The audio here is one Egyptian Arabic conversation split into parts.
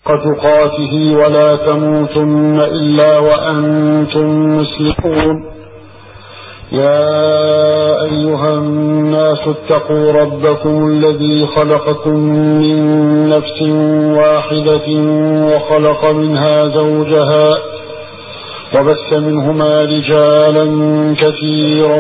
تقاته ولا تموتن إلا وأنتم مسلمون يا أيها الناس اتقوا ربكم الذي خلقكم من نفس واحدة وخلق منها زوجها وبث منهما رجالا كثيرا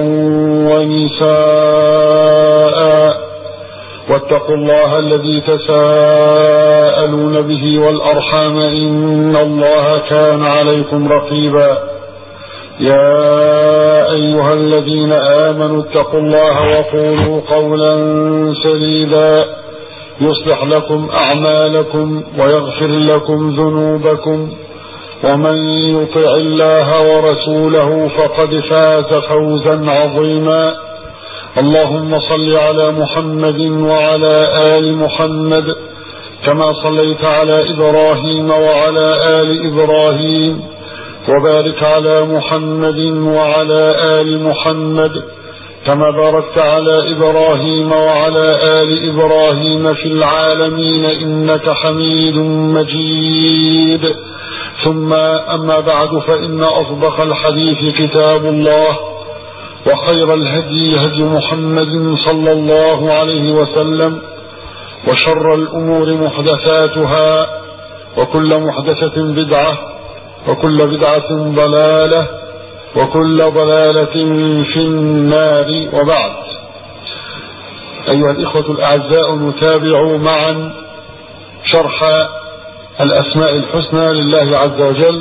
ونساء واتقوا الله الذي تساءلون به والأرحام إن الله كان عليكم رقيبا يا أيها الذين آمنوا اتقوا الله وقولوا قولا سديدا يصلح لكم أعمالكم ويغفر لكم ذنوبكم ومن يطع الله ورسوله فقد فاز فوزا عظيما اللهم صل على محمد وعلى آل محمد كما صليت على إبراهيم وعلى آل إبراهيم وبارك على محمد وعلى آل محمد كما باركت على إبراهيم وعلى آل إبراهيم في العالمين إنك حميد مجيد ثم أما بعد فإن أصدق الحديث كتاب الله وخير الهدي هدي محمد صلى الله عليه وسلم وشر الأمور محدثاتها وكل محدثة بدعة وكل بدعة ضلالة وكل ضلالة في النار وبعد أيها الإخوة الأعزاء نتابع معا شرح الأسماء الحسنى لله عز وجل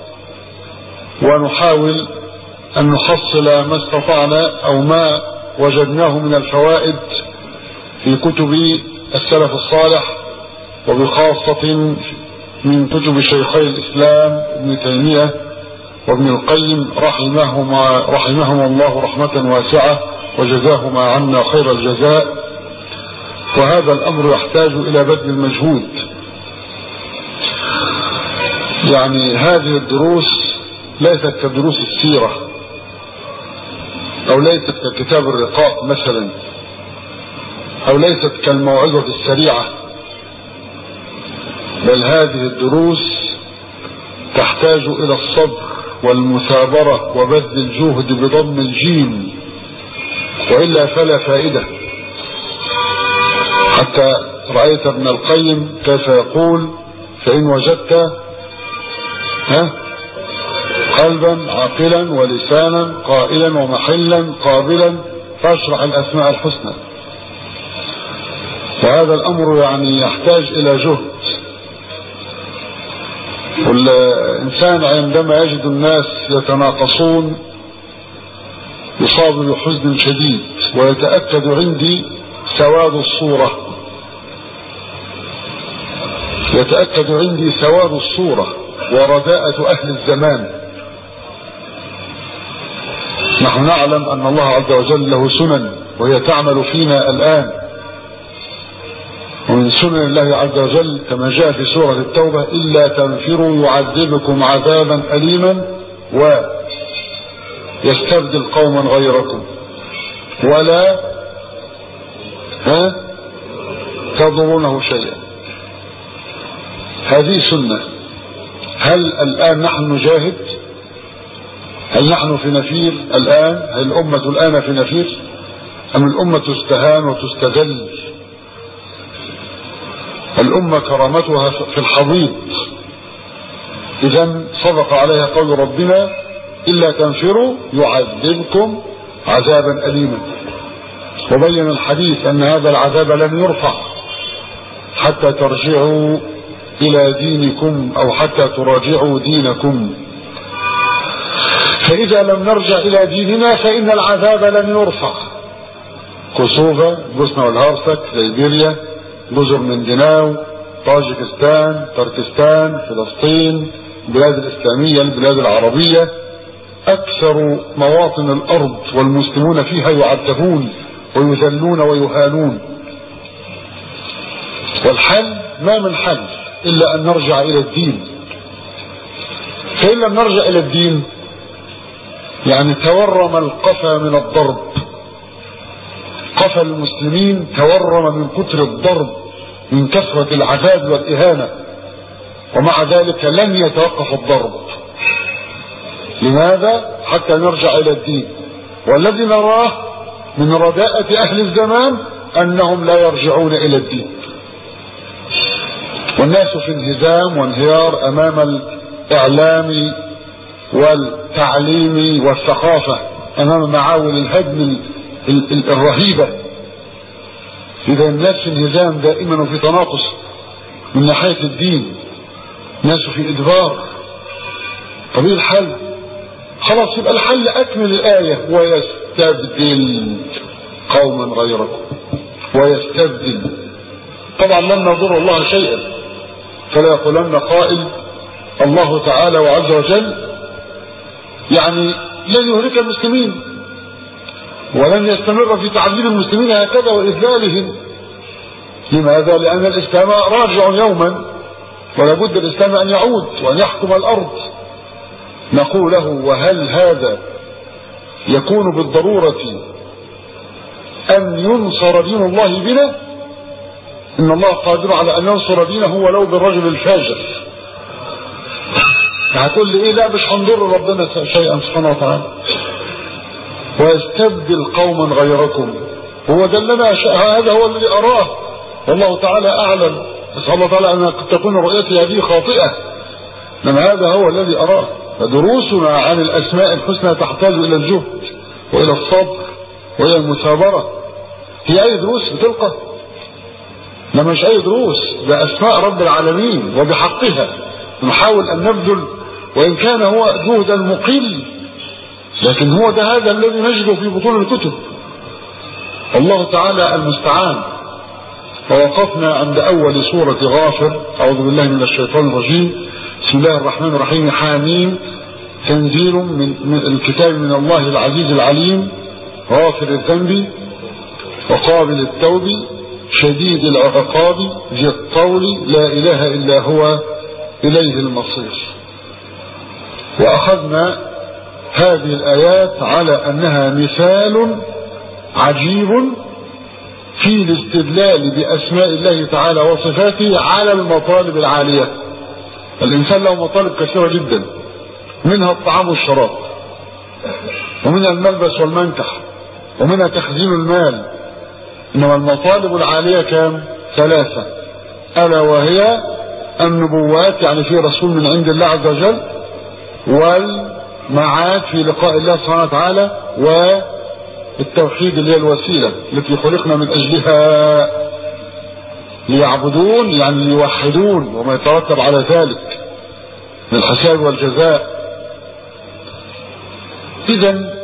ونحاول أن نحصل ما استطعنا أو ما وجدناه من الفوائد في كتب السلف الصالح وبخاصة من كتب شيخي الإسلام ابن تيمية وابن القيم رحمهما, رحمهما الله رحمة واسعة وجزاهما عنا خير الجزاء وهذا الأمر يحتاج إلى بذل المجهود يعني هذه الدروس ليست كدروس السيرة أو ليست ككتاب الرقاق مثلا أو ليست كالموعظة السريعة بل هذه الدروس تحتاج إلى الصبر والمثابرة وبذل الجهد بضم الجيم وإلا فلا فائدة حتى رأيت ابن القيم كيف يقول فإن وجدت ها قلبا عاقلا ولسانا قائلا ومحلا قابلا فاشرح الأسماء الحسنى وهذا الأمر يعني يحتاج إلى جهد والإنسان عندما يجد الناس يتناقصون يصاب بحزن شديد ويتأكد عندي سواد الصورة يتأكد عندي سواد الصورة ورداءة أهل الزمان نحن نعلم أن الله عز وجل له سنن وهي تعمل فينا الآن ومن سنن الله عز وجل كما جاء في سورة التوبة إلا تنفروا يعذبكم عذابا أليما ويستبدل قوما غيركم ولا ها تضرونه شيئا هذه سنة هل الآن نحن نجاهد هل نحن في نفير الآن هل الأمة الآن في نفير أم الأمة تستهان وتستذل الأمة كرامتها في الحضيض إذا صدق عليها قول ربنا إلا تنفروا يعذبكم عذابا أليما وبين الحديث أن هذا العذاب لن يرفع حتى ترجعوا إلى دينكم أو حتى تراجعوا دينكم فإذا لم نرجع إلى ديننا فإن العذاب لن يرفع كوسوفا بوسنا والهرسك ليبيريا جزر مندناو طاجكستان تركستان فلسطين البلاد الإسلامية البلاد العربية أكثر مواطن الأرض والمسلمون فيها يعذبون ويذلون ويهانون والحل ما من حل إلا أن نرجع إلى الدين فإن لم نرجع إلى الدين يعني تورم القفا من الضرب قفا المسلمين تورم من كتر الضرب من كثرة العذاب والإهانة ومع ذلك لن يتوقف الضرب لماذا حتى نرجع الى الدين والذي نراه من رداءة اهل الزمان انهم لا يرجعون الى الدين والناس في انهزام وانهيار امام الاعلام والتعليم والثقافة امام معاول الهدم الرهيبة اذا الناس في انهزام دائما وفي تناقص من ناحية الدين ناس في ادبار طب ايه الحل خلاص يبقى الحل اكمل الاية ويستبدل قوما غيركم ويستبدل طبعا لن نضر الله شيئا فلا يقولن قائل الله تعالى وعز وجل يعني لن يهلك المسلمين ولن يستمر في تعذيب المسلمين هكذا واذلالهم لماذا لان الاسلام راجع يوما ولا بد الاسلام ان يعود وان يحكم الارض نقول له وهل هذا يكون بالضرورة أن ينصر دين الله بنا إن الله قادر على أن ينصر دينه ولو بالرجل الفاجر هتقول لي إيه لا مش هنضر ربنا شيئا سبحانه وتعالى ويستبدل قوما غيركم هو ده اللي انا هذا هو الذي أراه والله تعالى أعلم نسأل الله تعالى أن تكون رؤيتي هذه خاطئة إنما هذا هو الذي أراه فدروسنا عن الأسماء الحسنى تحتاج إلى الجهد وإلى الصبر وإلى المثابرة هي أي دروس بتلقى ده مش أي دروس ده أسماء رب العالمين وبحقها نحاول أن نبذل وإن كان هو جهدا مقل لكن هو ده هذا الذي نجده في بطون الكتب الله تعالى المستعان ووقفنا عند أول سورة غافر أعوذ بالله من الشيطان الرجيم بسم الله الرحمن الرحيم حاميم تنزيل من الكتاب من الله العزيز العليم غافر الذنب وقابل التوب شديد العقاب ذي الطول لا إله إلا هو إليه المصير وأخذنا هذه الآيات على أنها مثال عجيب في الاستدلال بأسماء الله تعالى وصفاته على المطالب العالية الإنسان له مطالب كثيرة جدا منها الطعام والشراب ومنها الملبس والمنكح ومنها تخزين المال إنما المطالب العالية كام ثلاثة ألا وهي النبوات يعني في رسول من عند الله عز وجل والمعاد في لقاء الله سبحانه وتعالى والتوحيد اللي هي الوسيلة التي خلقنا من أجلها ليعبدون يعني ليوحدون وما يترتب على ذلك من الحساب والجزاء اذا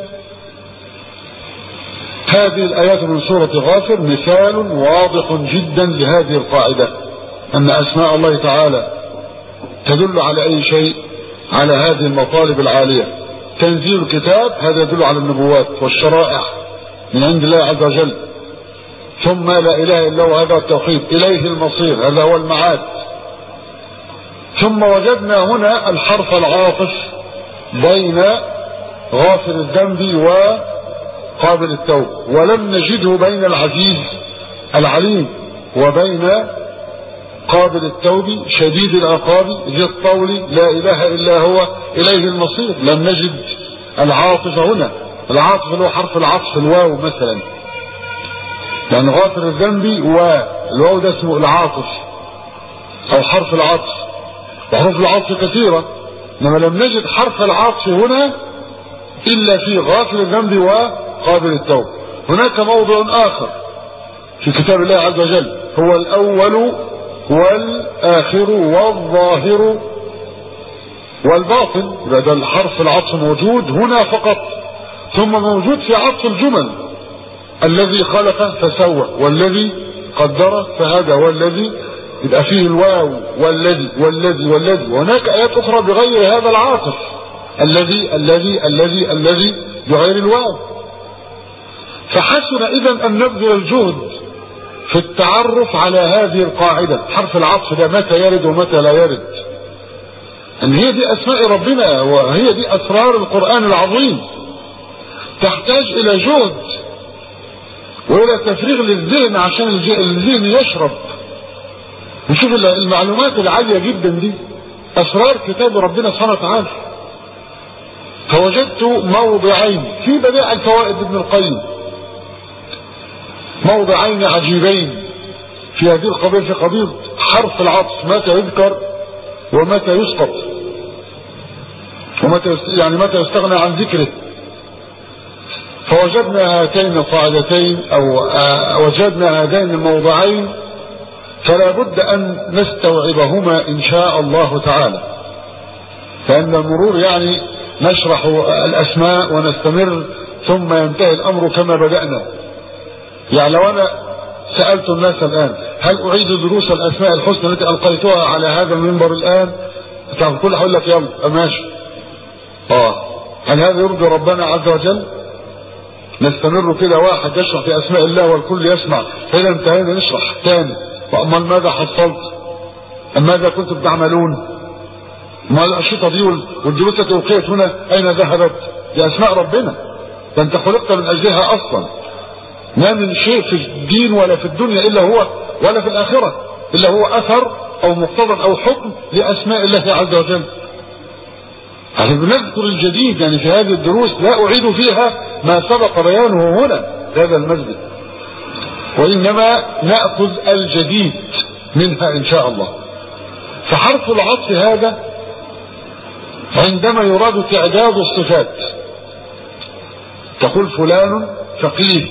هذه الآيات من سورة غافر مثال واضح جدا لهذه القاعدة أن أسماء الله تعالى تدل على أي شيء على هذه المطالب العالية تنزيل الكتاب هذا يدل على النبوات والشرائع من عند الله عز وجل ثم لا اله الا هو هذا التوحيد اليه المصير هذا هو المعاد ثم وجدنا هنا الحرف العاطف بين غافر الذنب وقابل التوب ولم نجده بين العزيز العليم وبين قابل التوب شديد العقاب ذي الطول لا اله الا هو اليه المصير لم نجد العاطف هنا العاطف اللي هو حرف العطف الواو مثلا يعني غافر الذنب والواو ده اسمه العاطف او حرف العطف وحروف العطف كثيرة انما لم نجد حرف العطف هنا الا في غافر الذنب وقابل التوب هناك موضع اخر في كتاب الله عز وجل هو الاول والاخر والظاهر والباطن يبقى ده الحرف العطف موجود هنا فقط ثم موجود في عطف الجمل الذي خلق فسوى والذي قدر فهدى والذي يبقى فيه الواو والذي والذي والذي وهناك ايات اخرى بغير هذا العاطف الذي الذي الذي الذي بغير الواو فحسن اذا ان نبذل الجهد في التعرف على هذه القاعدة حرف العطف ده متى يرد ومتى لا يرد ان هي دي اسماء ربنا وهي دي اسرار القرآن العظيم تحتاج الى جهد والى تفريغ للذهن عشان الذهن يشرب نشوف المعلومات العالية جدا دي اسرار كتاب ربنا سبحانه وتعالى فوجدت موضعين في بدائع الفوائد ابن القيم موضعين عجيبين في هذه القضية في قضية حرف العطف متى يذكر ومتى يسقط ومتى يعني متى يستغنى عن ذكره فوجدنا هاتين القاعدتين او وجدنا هذين الموضعين فلا بد ان نستوعبهما ان شاء الله تعالى فان المرور يعني نشرح الاسماء ونستمر ثم ينتهي الامر كما بدأنا يعني لو انا سألت الناس الان هل اعيد دروس الاسماء الحسنى التي القيتها على هذا المنبر الان تعرف كل هقول لك يلا ماشي اه هل هذا يرضي ربنا عز وجل نستمر كده واحد يشرح في اسماء الله والكل يسمع فاذا انتهينا نشرح تاني وامال ماذا حصلت أم ماذا كنتم تعملون ما الأنشطة دي والدروس التي ألقيت هنا أين ذهبت دي أسماء ربنا ده أنت خلقت من أجلها أصلا ما من شيء في الدين ولا في الدنيا إلا هو ولا في الآخرة إلا هو أثر أو مقتضى أو حكم لأسماء الله عز وجل يعني بنذكر الجديد يعني في هذه الدروس لا أعيد فيها ما سبق بيانه هنا في هذا المسجد وإنما نأخذ الجديد منها إن شاء الله فحرف العطف هذا عندما يراد تعداد الصفات تقول فلان فقيه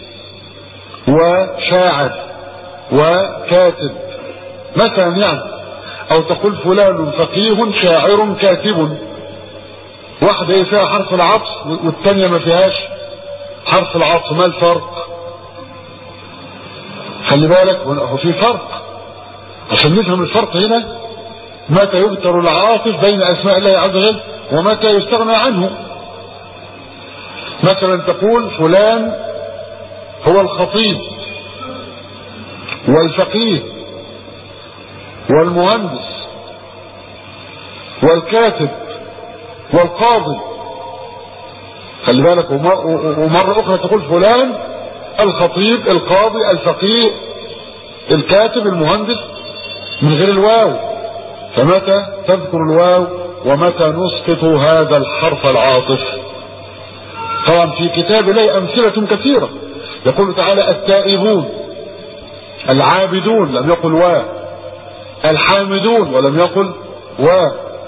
وشاعر وكاتب مثلا يعني او تقول فلان فقيه شاعر كاتب واحدة فيها حرف العطف والتانية ما فيهاش حرف العطف ما الفرق خلي بالك هو في فرق عشان نفهم الفرق هنا متى يذكر العاطف بين اسماء الله عز وجل ومتى يستغنى عنه مثلا تقول فلان هو الخطيب والفقيه والمهندس والكاتب والقاضي خلي بالك ومرة أخرى تقول فلان الخطيب القاضي الفقيه الكاتب المهندس من غير الواو فمتى تذكر الواو ومتى نسقط هذا الحرف العاطف طبعا في كتاب الله أمثلة كثيرة يقول تعالى التائبون العابدون لم يقل وا الحامدون ولم يقل وا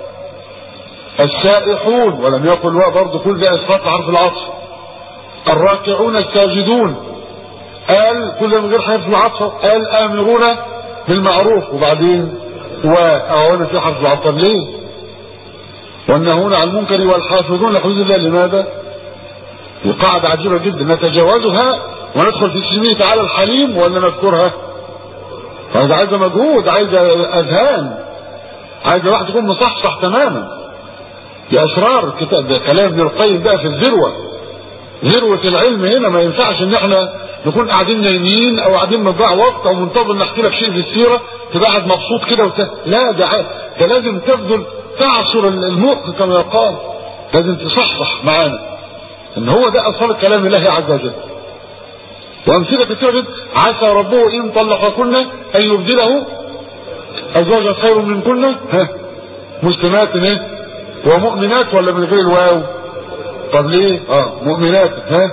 السائحون ولم يقل وا برضه كل ده اسقاط حرف العطف الراكعون الساجدون قال كل من غير حرف العطف قال امرون بالمعروف وبعدين وا هنا في حرف العطف ليه والنهون عن المنكر والحافظون لحدود الله لماذا دي قاعدة عجيبة جدا نتجاوزها وندخل في اسمه تعالى الحليم ولا نذكرها فهذا عايزة مجهود عايزة اذهان عايزة واحد يكون مصحصح تماما دي اسرار الكتاب ده كلام ابن القيم بقى في الذروة ذروة العلم هنا ما ينفعش ان احنا نكون قاعدين نايمين او قاعدين بنضيع وقت او منتظر نحكي لك شيء في السيرة تبقى قاعد مبسوط كده وت... لا ده ده لازم تبذل تعصر المخ كما يقال لازم تصحصح معانا ان هو ده اصل كلام الله عز وجل وامثله كثيره جدا عسى ربه ان طلقكن ان يبدله ازواجا خير منكن ها مسلمات ايه ومؤمنات ولا من غير الواو طب ليه اه مؤمنات ها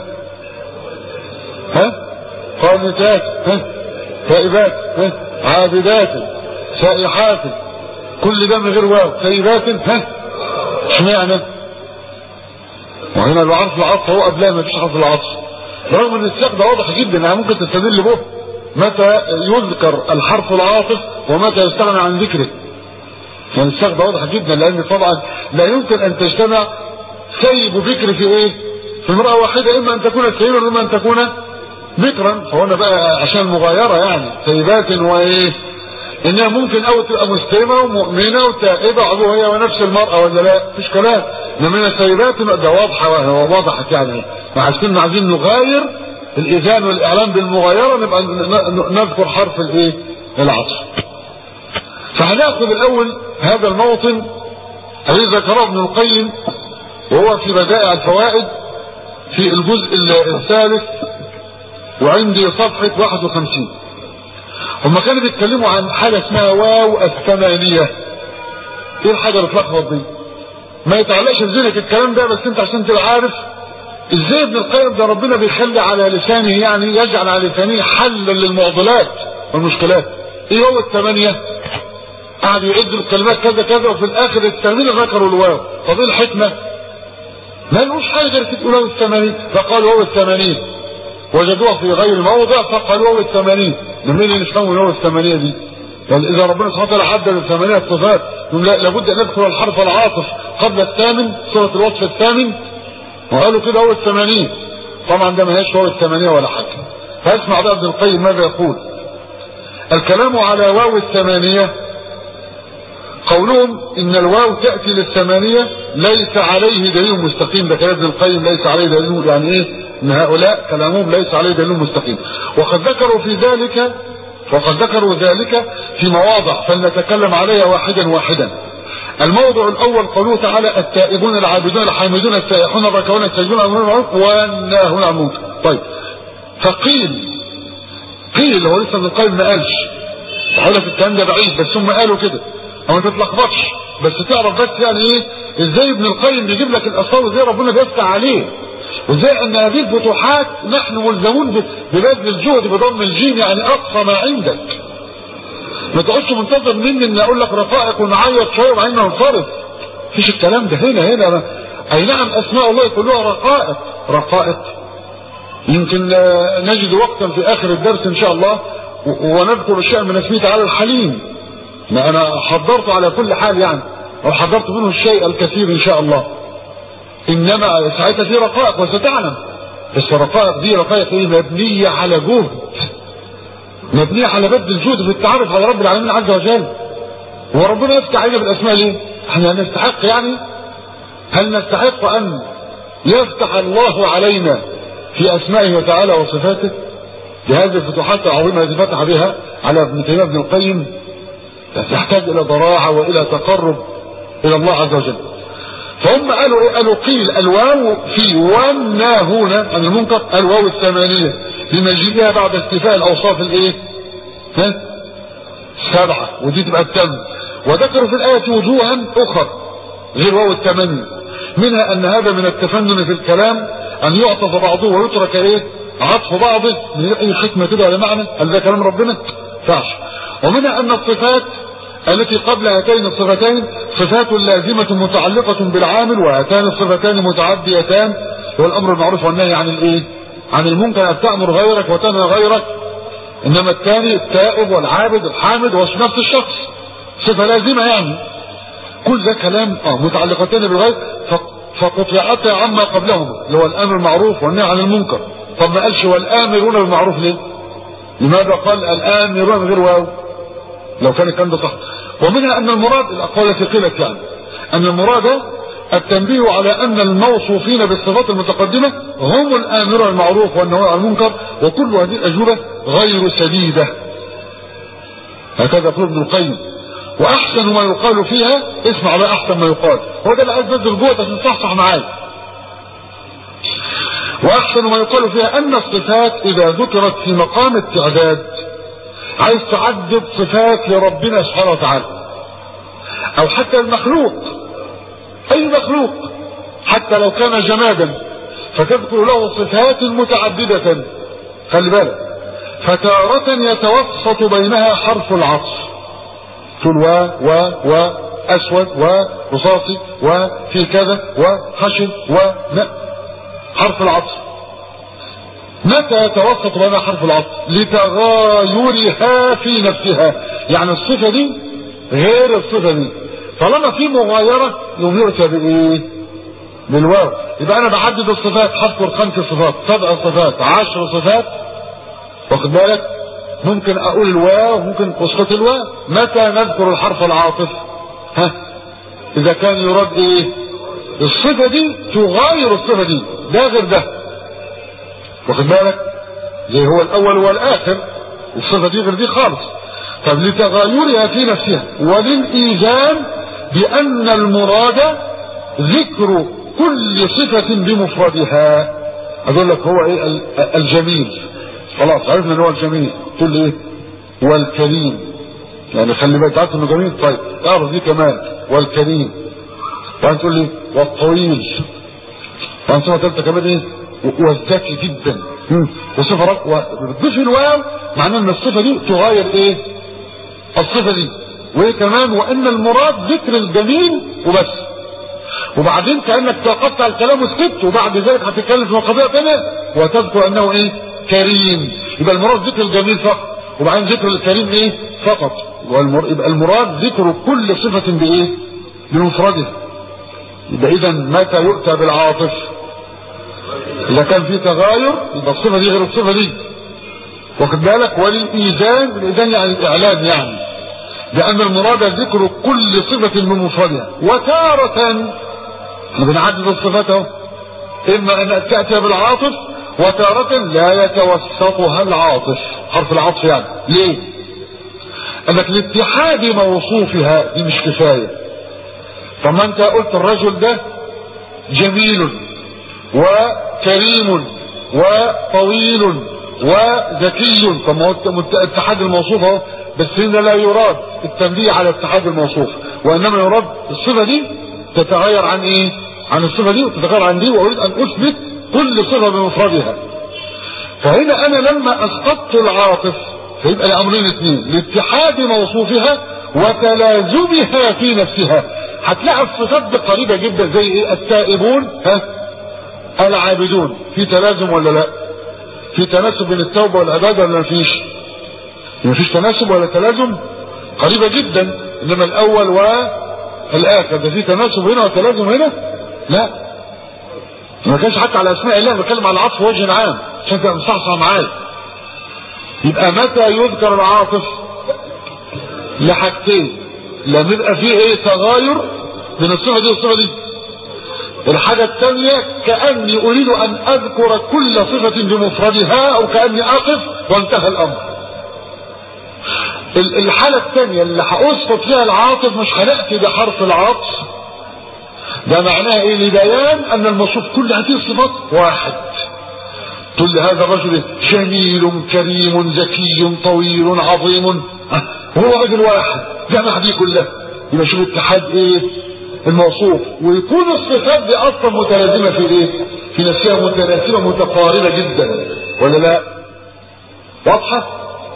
ها قانتات ها تائبات ها عابدات سائحات كل ده من غير واو تائبات ها اشمعنى وهنا العرف العطف هو قبلها ما فيش حرف العطف رغم ان السياق ده واضح جدا انها ممكن تستدل به متى يذكر الحرف العاطف ومتى يستغنى عن ذكره يعني السياق ده واضح جدا لان طبعا لا يمكن ان تجتمع سيب وذكر في ايه في امرأة واحدة اما ان تكون سيبا واما ان تكون ذكرا فهنا بقى عشان مغايرة يعني سيبات وايه انها ممكن او تبقى مسلمة ومؤمنة وتائبة عضوها هي ونفس المرأة ولا لا مفيش كلام انما من السيبات ده واضحة ووضحت يعني ما عايزين عايزين نغاير الاذان والاعلام بالمغايرة نبقى نذكر حرف الايه العطف فهناخذ الاول هذا الموطن الذي ذكره ابن القيم وهو في بدائع الفوائد في الجزء الثالث وعندي صفحة 51 هم كانوا بيتكلموا عن حاجة اسمها واو الثمانية ايه الحاجه اللي اتلخبط دي ما يتعلقش في ذهنك الكلام ده بس انت عشان تبقى عارف ازاي ابن القيم ده ربنا بيخلي على لسانه يعني يجعل على لسانه حلا للمعضلات والمشكلات ايه هو الثمانيه قعد يعد الكلمات كذا كذا وفي الاخر الثمانيه ذكروا الواو طب ايه الحكمه ما لقوش حاجه غير تقول هو الثمانين فقالوا هو الثمانين وجدوها في غير موضع فقالوا هو الثمانين من مين اللي يفهموا هو الثمانيه دي يعني اذا ربنا سبحانه وتعالى عدل الثمانيه الصفات لابد ان نذكر الحرف العاطف قبل الثامن سوره الوصف الثامن وقالوا كده هو الثمانين طبعا ده ما هيش هو الثمانيه ولا حاجه فاسمع بقى ابن القيم ماذا يقول الكلام على واو الثمانيه قولهم ان الواو تأتي للثمانية ليس عليه دليل مستقيم ده كلام ابن القيم ليس عليه دليل يعني ايه ان هؤلاء كلامهم ليس عليه دليل مستقيم وقد ذكروا في ذلك وقد ذكروا ذلك في مواضع فلنتكلم عليها واحدا واحدا الموضع الاول قوله تعالى التائبون العابدون الحامدون السائحون الراكعون الساجدون المعروف والناهون عن المنكر طيب فقيل قيل هو لسه ابن القيم ما قالش هقول لك الكلام ده بعيد بس هم قالوا كده او ما تتلخبطش بس تعرف بس يعني ايه ازاي ابن القيم بيجيب لك الاثار وازاي ربنا بيفتح عليه وازاي ان هذه الفتوحات نحن ملزمون ببذل الجهد بضم الجيم يعني اقصى ما عندك ما تقعدش منتظر مني ان اقول لك رقائق ونعيط شويه وبعدين ننصرف مفيش الكلام ده هنا هنا اي نعم اسماء الله كلها رقائق رقائق يمكن نجد وقتا في اخر الدرس ان شاء الله ونذكر الشيء من اسمه تعالى الحليم ما انا حضرت على كل حال يعني او حضرت منه الشيء الكثير ان شاء الله انما ساعتها في رقائق وستعلم بس الرقائق دي رقائق ايه مبنية على جهد مبنية على بذل الجهد في التعرف على رب العالمين عز وجل وربنا يفتح علينا بالاسماء ليه احنا نستحق يعني هل نستحق ان يفتح الله علينا في اسمائه وتعالى وصفاته بهذه الفتوحات العظيمه التي فتح بها على ابن تيميه ابن القيم تحتاج الى ضراعه والى تقرب الى الله عز وجل فهم قالوا ايه قالوا قيل الواو في والناهون عن المنكر الواو الثمانيه لمجيئها بعد استيفاء الاوصاف الايه ها سبعه ودي تبقى التم وذكروا في الايه وجوها اخرى غير واو الثمانيه منها ان هذا من التفنن في الكلام ان يعطف بعضه ويترك ايه عطف بعضه من غير اي حكمه كده ولا معنى هل ده كلام ربنا فعش ومنها ان الصفات التي قبل هاتين الصفتين صفات لازمة متعلقة بالعامل وهاتان الصفتان متعديتان والامر المعروف والنهي عن الايه عن المنكر ان تأمر غيرك وتنهى غيرك انما الثاني التائب والعابد الحامد هو نفس الشخص صفة لازمة يعني كل ده كلام اه متعلقتين بالغير فقطعتا عما قبلهما اللي هو الامر المعروف والنهي عن المنكر طب ما قالش والامرون بالمعروف ليه لماذا قال الامرون من غير واو لو كان الكلام ده صح ومنها ان المراد الاقوال التي قيلت يعني ان المراد التنبيه على ان الموصوفين بالصفات المتقدمه هم الامرون المعروف والنهي عن المنكر وكل هذه الاجوبه غير سديده هكذا يقول ابن القيم واحسن ما يقال فيها اسمع بقى احسن ما يقال هو ده اللي عايز بذل جهد عشان تصحصح معايا واحسن ما يقال فيها ان الصفات اذا ذكرت في مقام التعداد عايز تعدد صفات لربنا سبحانه وتعالى او حتى المخلوق اي مخلوق حتى لو كان جمادا فتذكر له صفات متعددة خلي بالك فتارة يتوسط بينها حرف العطف تقول و و و اسود ورصاصي وفي كذا وخشن وما حرف العطف متى يتوسط بين حرف العطف لتغايرها في نفسها يعني الصفة دي غير الصفة دي طالما في مغايرة يوم يؤتى بايه بالواو يبقى انا بحدد الصفات هذكر خمس صفات سبع صفات عشر صفات واخد بالك ممكن اقول الواو ممكن اسقط الواو متى نذكر الحرف العاطف ها اذا كان يراد ايه الصفة دي تغاير الصفة دي ده غير ده واخد بالك زي هو الاول والاخر الصفة دي غير دي خالص طب لتغايرها في نفسها وللايذان بان المراد ذكر كل صفة بمفردها اقول لك هو ايه الجميل خلاص عرفنا ان هو الجميل تقول ايه والكريم يعني خلي بالك تعرف انه جميل طيب اعرف دي كمان والكريم وانت تقول لي والطويل وانت صفه ثالثه كمان ايه والذكي جدا وصفه رق وبتضيف الواو معناه ان الصفه دي تغاير ايه الصفه دي وايه كمان وان المراد ذكر الجميل وبس وبعدين كانك توقفت على الكلام وسكت وبعد ذلك هتتكلم في قضيه ثانيه وتذكر انه ايه كريم يبقى المراد ذكر الجميل فقط وبعدين ذكر الكريم ايه فقط والمر... يبقى المراد ذكر كل صفه بايه بمفردها يبقى اذا متى يؤتى بالعاطف اذا كان في تغاير يبقى الصفه دي غير الصفه دي واخد بالك والايذان الايذان يعني الاعلام يعني لان المراد ذكر كل صفه بمفردها وتاره احنا بنعدد الصفات اهو اما ان تاتي بالعاطف وتارة لا يتوسطها العاطف حرف العطف يعني ليه انك لاتحاد موصوفها دي مش كفاية طب ما انت قلت الرجل ده جميل وكريم وطويل وذكي طب ما هو اتحاد الموصوف اهو بس هنا لا يراد التنبيه على اتحاد الموصوف وانما يراد الصفة دي تتغير عن ايه عن الصفة دي وتتغير عن دي واريد ان اثبت كل صفة بمفردها فهنا انا لما اسقطت العاطف فيبقى لامرين اثنين لاتحاد موصوفها وتلازمها في نفسها هتلاقي الصفات دي قريبة جدا زي ايه التائبون ها العابدون في تلازم ولا لا في تناسب بين التوبة والعبادة ولا مفيش مفيش تناسب ولا تلازم قريبة جدا انما الاول والاخر ده في تناسب هنا وتلازم هنا لا ما كانش حتى على اسماء الله بتكلم على العطف وجه عام عشان تبقى مصحصح معايا يبقى متى يذكر العاطف لحاجتين لما يبقى فيه ايه تغاير من الصفه دي والصفه دي الحاجة الثانية كأني أريد أن أذكر كل صفة بمفردها أو كأني أقف وانتهى الأمر الحالة الثانية اللي هأسقط فيها العاطف مش هنأتي بحرف العطف ده معناه ايه لبيان ان الموصوف كل هذه الصفات واحد تقول لي هذا الرجل جميل كريم ذكي طويل عظيم هو رجل واحد جمع دي كلها يبقى شوف اتحاد ايه الموصوف ويكون الصفات دي اصلا متلازمه في ايه في نفسها متناسبه متقاربه جدا ولا لا واضحه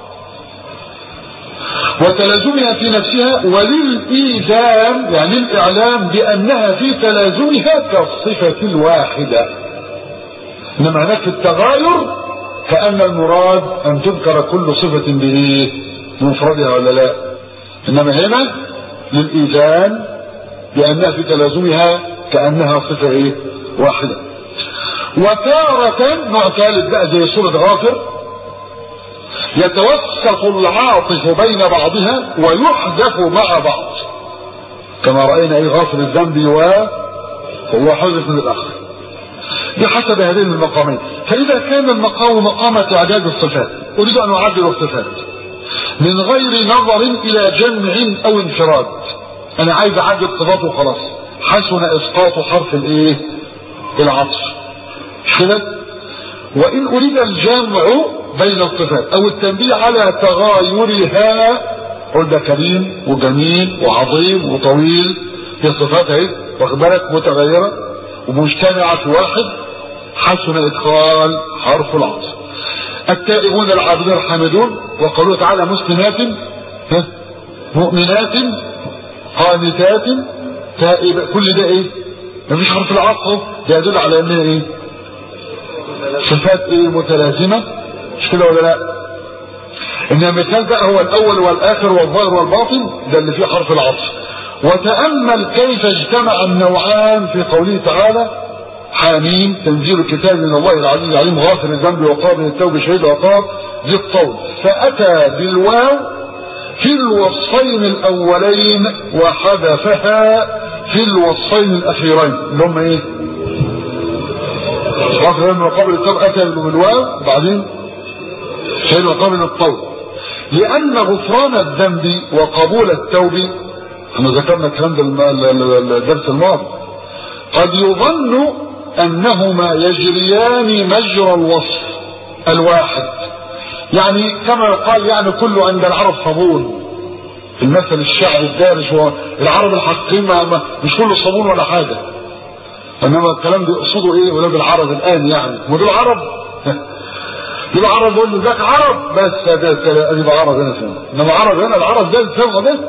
وتلازمها في نفسها وللإيذان يعني الإعلام بأنها في تلازمها كالصفة الواحدة إنما هناك في التغاير كأن المراد أن تذكر كل صفة بإيه بمفردها ولا لا إنما هنا للإيذان بأنها في تلازمها كأنها صفة إيه واحدة وتارة نوع ثالث بقى زي سورة غافر يتوسط العاطف بين بعضها ويحدث مع بعض كما رأينا ايه غافر الذنب وهو حدث من الاخر بحسب هذين المقامين فاذا كان المقام مقام تعداد الصفات اريد ان اعدل الصفات من غير نظر الى جمع او انفراد انا عايز اعدل صفات وخلاص حسن اسقاط حرف الايه العطف كده وان اريد الجمع بين الصفات او التنبيه على تغايرها قل ده كريم وجميل وعظيم وطويل في صفات اهي واخد بالك متغيره ومجتمعه في واحد حسن ادخال حرف العطف التائبون العابدون الحامدون وقالوا تعالى مسلمات مؤمنات قانتات تائبة كل ده ايه مفيش حرف العطف ده يدل على انها ايه صفات ايه متلازمه مش كده ولا لا انما المثال بقى هو الاول والاخر والظاهر والباطن ده اللي فيه حرف العطف وتامل كيف اجتمع النوعان في قوله تعالى حاميم تنزيل الكتاب من الله العزيز العليم غافر الذنب وقابل التوب شهيد وقاب ذي الطول فاتى بالواو في الوصفين الاولين وحذفها في الوصفين الاخيرين اللي هم ايه غافر الذنب وقابل التوب اتى بالواو وبعدين شيء وقابل الطول لأن غفران الذنب وقبول التوب احنا ذكرنا الكلام ده الدرس الماضي قد يظن أنهما يجريان مجرى الوصف الواحد يعني كما يقال يعني كله عند العرب صابون المثل الشعبي الدارج هو العرب الحقيقيين ما ما مش كله صابون ولا حاجه انما الكلام ده يقصدوا ايه ولاد العرب الان يعني ما دول عرب دول عرب بقول له ذاك عرب بس ده ده يبقى عرب هنا فين انما عرب هنا العرب ده الفرقه ده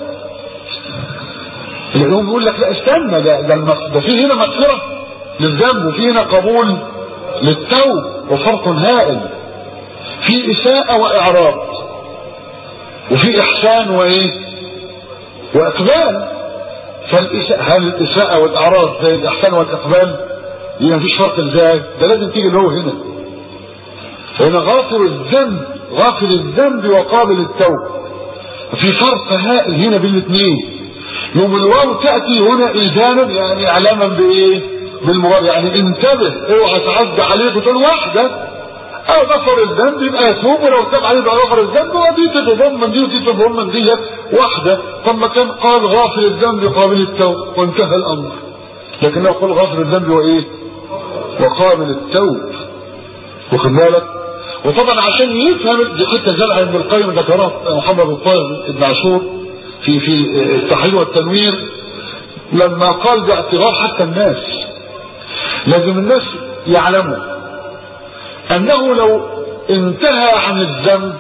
العلوم يقول لك لا استنى ده ده, المغ- ده في هنا مغفره للذنب وفي هنا قبول للتوب وفرق هائل في اساءه واعراض وفي احسان وايه واقبال فالإساءة هل الإساءة والإعراض زي الإحسان والإقبال دي مفيش فرق إزاي ده لازم تيجي اللي هو هنا فهنا غافر الذنب غافر الذنب وقابل التوب في فرق هائل هنا بين الاثنين يوم الواو تأتي هنا إذانا يعني إعلاما بإيه بالمراد يعني انتبه اوعى تعدي عليك وتقول واحدة او غفر الذنب يبقى يتوب ولو تاب عليه يبقى غفر الذنب ودي تتضم من دي ودي تتضم من دي واحده ثم كان قال غافر الذنب قابل التوب وانتهى الامر لكنه قال غافر الذنب وايه؟ وقابل التوب واخد بالك؟ وطبعا عشان يفهم دي حته زرع ابن القيم ذكرها محمد الطاهر بن عاشور في في التحرير والتنوير لما قال باعتبار حتى الناس لازم الناس يعلموا انه لو انتهى عن الذنب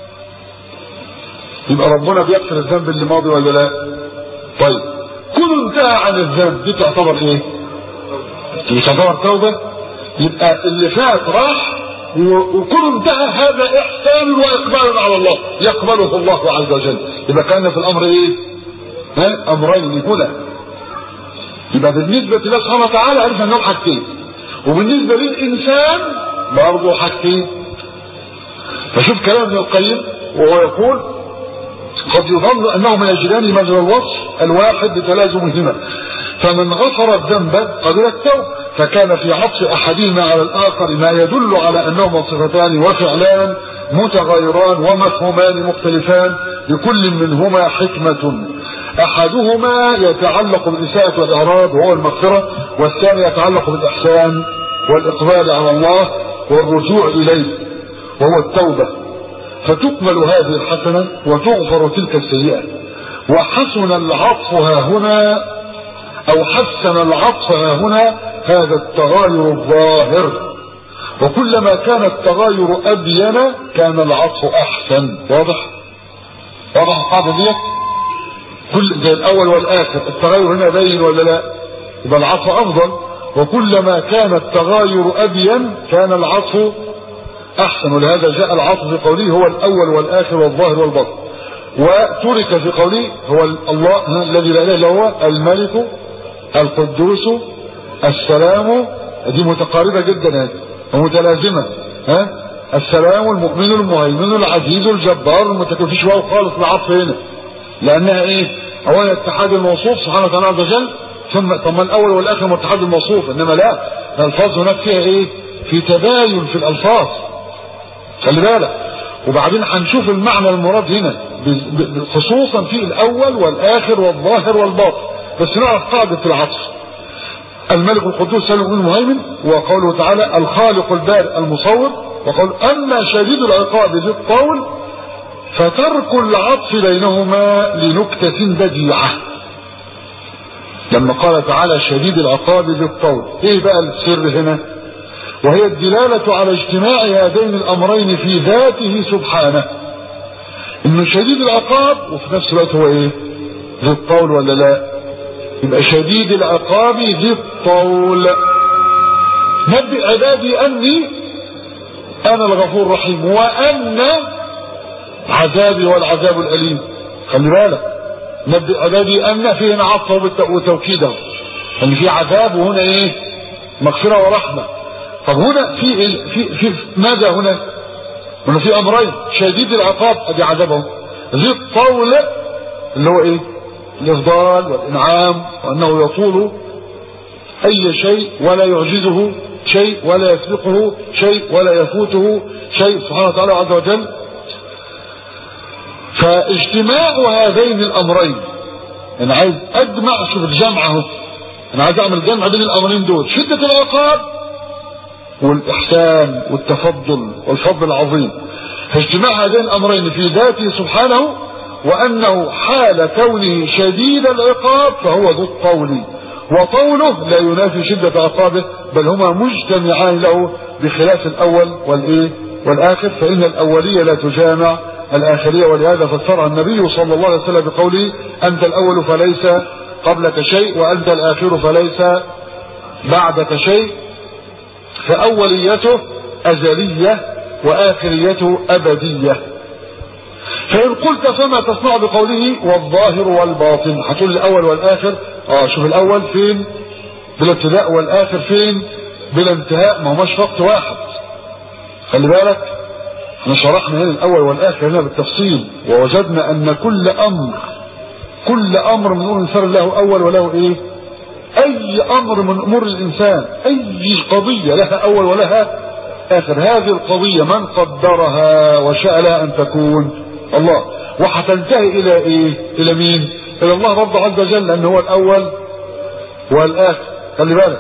يبقى ربنا بيغفر الذنب اللي ماضي ولا لا طيب كل انتهى عن الذنب دي تعتبر ايه دي تعتبر توبه يبقى اللي فات راح و- وكل انتهى هذا احسان واقبال على الله يقبله الله عز وجل يبقى كان في الامر ايه ها امرين هنا يبقى بالنسبه لله سبحانه وتعالى عرفنا انهم حاجتين وبالنسبه للانسان برضه حاجتين فشوف كلام ابن القيم وهو يقول قد يظن انهما يجريان مجرى الوصف الواحد لتلازمهما فمن غفر الذنب قبل التوب فكان في عطف احدهما على الاخر ما يدل على انهما صفتان وفعلان متغيران ومفهومان مختلفان لكل منهما حكمة احدهما يتعلق بالاساءة والاعراض وهو المغفرة والثاني يتعلق بالاحسان والاقبال على الله والرجوع اليه وهو التوبة فتقبل هذه الحسنة وتغفر تلك السيئة وحسن العطف ها هنا او حسن العطف ها هنا هذا التغاير الظاهر وكلما كان التغاير ابين كان العطف احسن واضح واضح القاعده ديت كل زي الاول والاخر التغاير هنا باين ولا لا يبقى العطف افضل وكلما كان التغاير ابين كان العطف احسن ولهذا جاء العطف في قوله هو الاول والاخر والظاهر والباطن وترك في قوله هو الله الذي لا اله الا هو الملك القدوس السلام دي متقاربه جدا هذه ومتلازمه ها السلام المؤمن المهيمن العزيز الجبار المتكبر فيش واو خالص العطف هنا لانها ايه اولا اتحاد الموصوف سبحانه وتعالى عز وجل ثم طب ما الاول والاخر هو اتحاد الموصوف انما لا الالفاظ هناك فيها ايه في تباين في الالفاظ خلي بالك وبعدين هنشوف المعنى المراد هنا ب- ب- خصوصا في الاول والاخر والظاهر والباطن بس نعرف قاعده العطف الملك القدوس سلم المهيمن وقوله تعالى الخالق البارئ المصور وقول اما شديد العقاب ذي الطول فترك العطف بينهما لنكتة بديعة لما قال تعالى شديد العقاب ذي الطول ايه بقى السر هنا وهي الدلالة على اجتماع هذين الامرين في ذاته سبحانه انه شديد العقاب وفي نفس الوقت هو ايه ذي الطول ولا لا يبقى شديد العقاب ذي الطول نبئ عبادي اني انا الغفور الرحيم وان عذابي هو العذاب الاليم خلي بالك نبئ عبادي ان في هنا عطف وبالت- وتوكيده ان في عذاب وهنا ايه مغفره ورحمه طب هنا في إيه؟ في في ماذا هنا؟ هنا في امرين شديد العقاب ادي عذابه ذي الطول اللي هو ايه؟ الافضال والانعام وانه يطول اي شيء ولا يعجزه شيء ولا يسبقه شيء ولا يفوته شيء سبحانه وتعالى عز وجل فاجتماع هذين الامرين انا عايز اجمع شوف الجمع اهو انا عايز اعمل جمع بين الامرين دول شده العقاب والاحسان والتفضل والفضل العظيم فاجتماع هذين الامرين في ذاته سبحانه وأنه حال كونه شديد العقاب فهو ذو الطول وطوله لا ينافي شدة عقابه بل هما مجتمعان له بخلاف الأول والإيه والآخر فإن الأولية لا تجامع الآخرية ولهذا فسرها النبي صلى الله عليه وسلم بقوله أنت الأول فليس قبلك شيء وأنت الآخر فليس بعدك شيء فأوليته أزلية وآخريته أبدية فإن قلت فما تصنع بقوله والظاهر والباطن هتقول الأول والآخر اه شوف الأول فين بالابتداء والآخر فين بلا انتهاء ما هماش وقت واحد خلي بالك احنا شرحنا هنا الأول والآخر هنا بالتفصيل ووجدنا أن كل أمر كل أمر من أمور الإنسان له أول وله إيه أي أمر من أمور الإنسان أي قضية لها أول ولها آخر هذه القضية من قدرها وشاء لها أن تكون الله وهتنتهي إلى إيه إلى مين إلى الله رب عز وجل لأنه هو الأول والآخر خلي بالك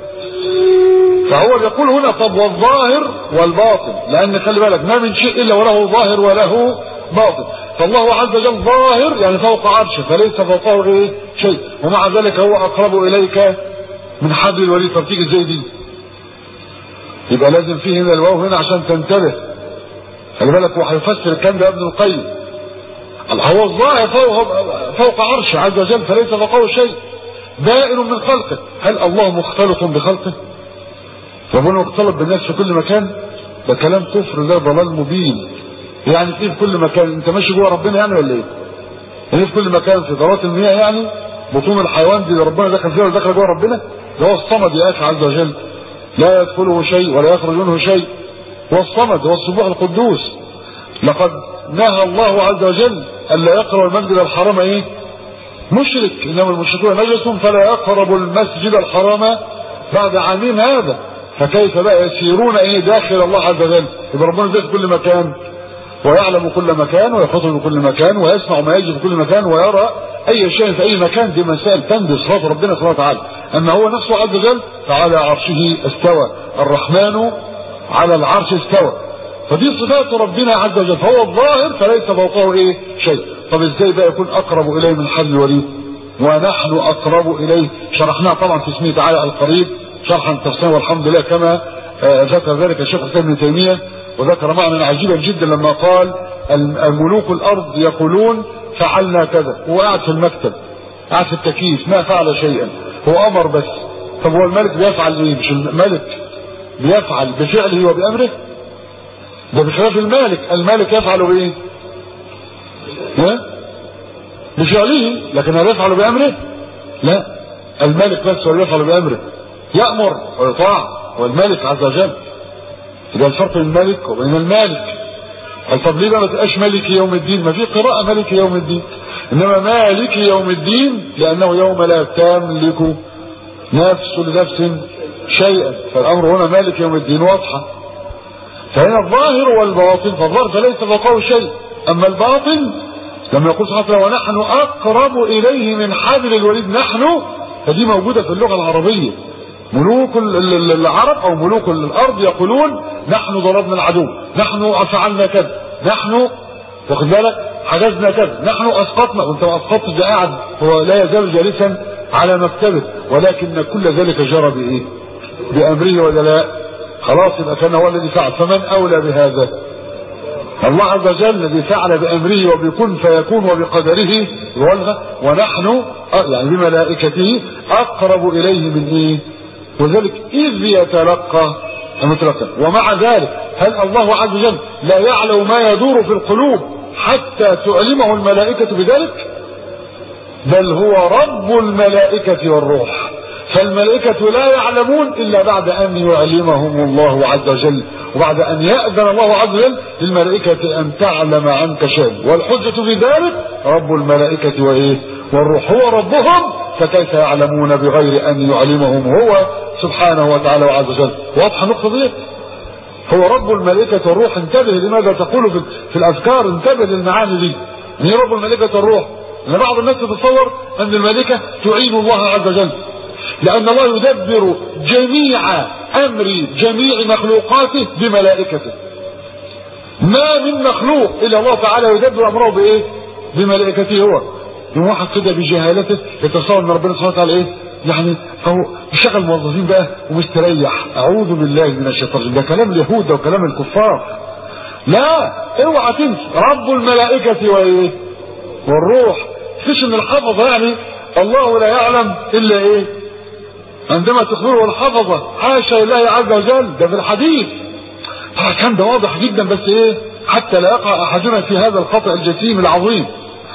فهو يقول هنا طب والظاهر والباطن لأن خلي بالك ما من شيء إلا وله ظاهر وله باطن فالله عز وجل ظاهر يعني فوق عرشه فليس فوقه ايه شيء ومع ذلك هو اقرب اليك من حبل الوريد طب تيجي ازاي دي يبقى لازم فيه هنا الواو هنا عشان تنتبه خلي بالك هو هيفسر الكلام ده ابن القيم هو الظاهر فوق فوق عرشه عز وجل فليس فوقه شيء بائن من خلقه هل الله مختلط بخلقه ربنا مختلط بالناس في كل مكان ده كلام كفر ده ضلال مبين يعني ايه في كل مكان انت ماشي جوه ربنا يعني ولا ايه يعني في كل مكان في ذرات المياه يعني بطون الحيوان دي ربنا دخل فيها ولا دخل جوه ربنا ده هو الصمد يا اخي عز وجل لا يدخله شيء ولا يخرج منه شيء هو الصمد هو السبوح القدوس لقد نهى الله عز وجل الا يقرب المسجد الحرام ايه مشرك انما المشركون نجس فلا يقرب المسجد الحرام بعد عامين هذا فكيف بقى يسيرون ايه داخل الله عز وجل يبقى ربنا في كل مكان ويعلم كل مكان ويخاطب كل مكان ويسمع ما يجري في كل مكان ويرى اي شيء في اي مكان دي مسائل تنبي صفات ربنا سبحانه وتعالى اما هو نفسه عز وجل فعلى عرشه استوى الرحمن على العرش استوى فدي صفات ربنا عز وجل فهو الظاهر فليس فوقه ايه شيء طب ازاي بقى يكون اقرب اليه من حبل الوريد ونحن اقرب اليه شرحناها طبعا في اسمه تعالى القريب شرحا تفصيلا والحمد لله كما ذكر ذلك الشيخ الاسلام ابن تيميه وذكر معنى عجيبا جدا لما قال الملوك الارض يقولون فعلنا كذا هو قاعد في المكتب قاعد في التكييف ما فعل شيئا هو امر بس طب هو الملك بيفعل ايه مش الملك بيفعل بفعله وبامره ده بخلاف المالك المالك يفعل بايه ها بفعله لكن هل يفعل بامره لا الملك بس هو يفعل بامره يامر ويطاع هو الملك عز وجل يبقى الفرق بين الملك وبين المالك قال طب ليه بقى ما تبقاش ملك يوم الدين ما في قراءة ملك يوم الدين انما مالك يوم الدين لانه يوم لا تملك نفس لنفس شيئا فالامر هنا مالك يوم الدين واضحة فهنا الظاهر والباطن فالظاهر فليس فوقه شيء اما الباطن لما يقول سبحانه ونحن اقرب اليه من حبل الوريد نحن فدي موجودة في اللغة العربية ملوك العرب او ملوك الارض يقولون نحن ضربنا العدو نحن فعلنا كذا نحن واخد بالك حجزنا كذا نحن اسقطنا وانت ما اسقطتش ده قاعد هو لا يزال جالسا على مكتبه ولكن كل ذلك جرى بايه؟ بامره ولا لا؟ خلاص يبقى كان هو الذي فعل فمن اولى بهذا؟ الله عز وجل الذي فعل بامره وبكن فيكون وبقدره والغى ونحن يعني بملائكته اقرب اليه من ايه؟ ولذلك إذ يتلقى المتلقى ومع ذلك هل الله عز وجل لا يعلم ما يدور في القلوب حتى تعلمه الملائكة بذلك بل هو رب الملائكة والروح فالملائكة لا يعلمون إلا بعد أن يعلمهم الله عز وجل وبعد أن يأذن الله عز وجل للملائكة أن تعلم عنك شيء والحجة في ذلك رب الملائكة وإيه والروح هو ربهم فكيف يعلمون بغير أن يعلمهم هو سبحانه وتعالى وعز وجل واضحة النقطة دي هو رب الملائكة والروح انتبه لماذا تقول في, في الأذكار انتبه للمعاني دي مين رب الملائكة والروح لأن بعض الناس تتصور أن الملائكة تعين الله عز وجل لأن الله يدبر جميع أمر جميع مخلوقاته بملائكته ما من مخلوق إلا الله تعالى يدبر أمره بإيه بملائكته هو يوم واحد كده بجهالته يتصور ان ربنا سبحانه وتعالى ايه يعني فهو بيشغل موظفين بقى ومستريح اعوذ بالله من الشيطان ده كلام اليهود ده وكلام الكفار لا اوعى تنسى رب الملائكة وايه والروح فيش ان الحفظة يعني الله لا يعلم الا ايه عندما تخبره الحفظة حاشا لله عز وجل ده في الحديث كان ده واضح جدا بس ايه حتى لا يقع احدنا في هذا الخطأ الجسيم العظيم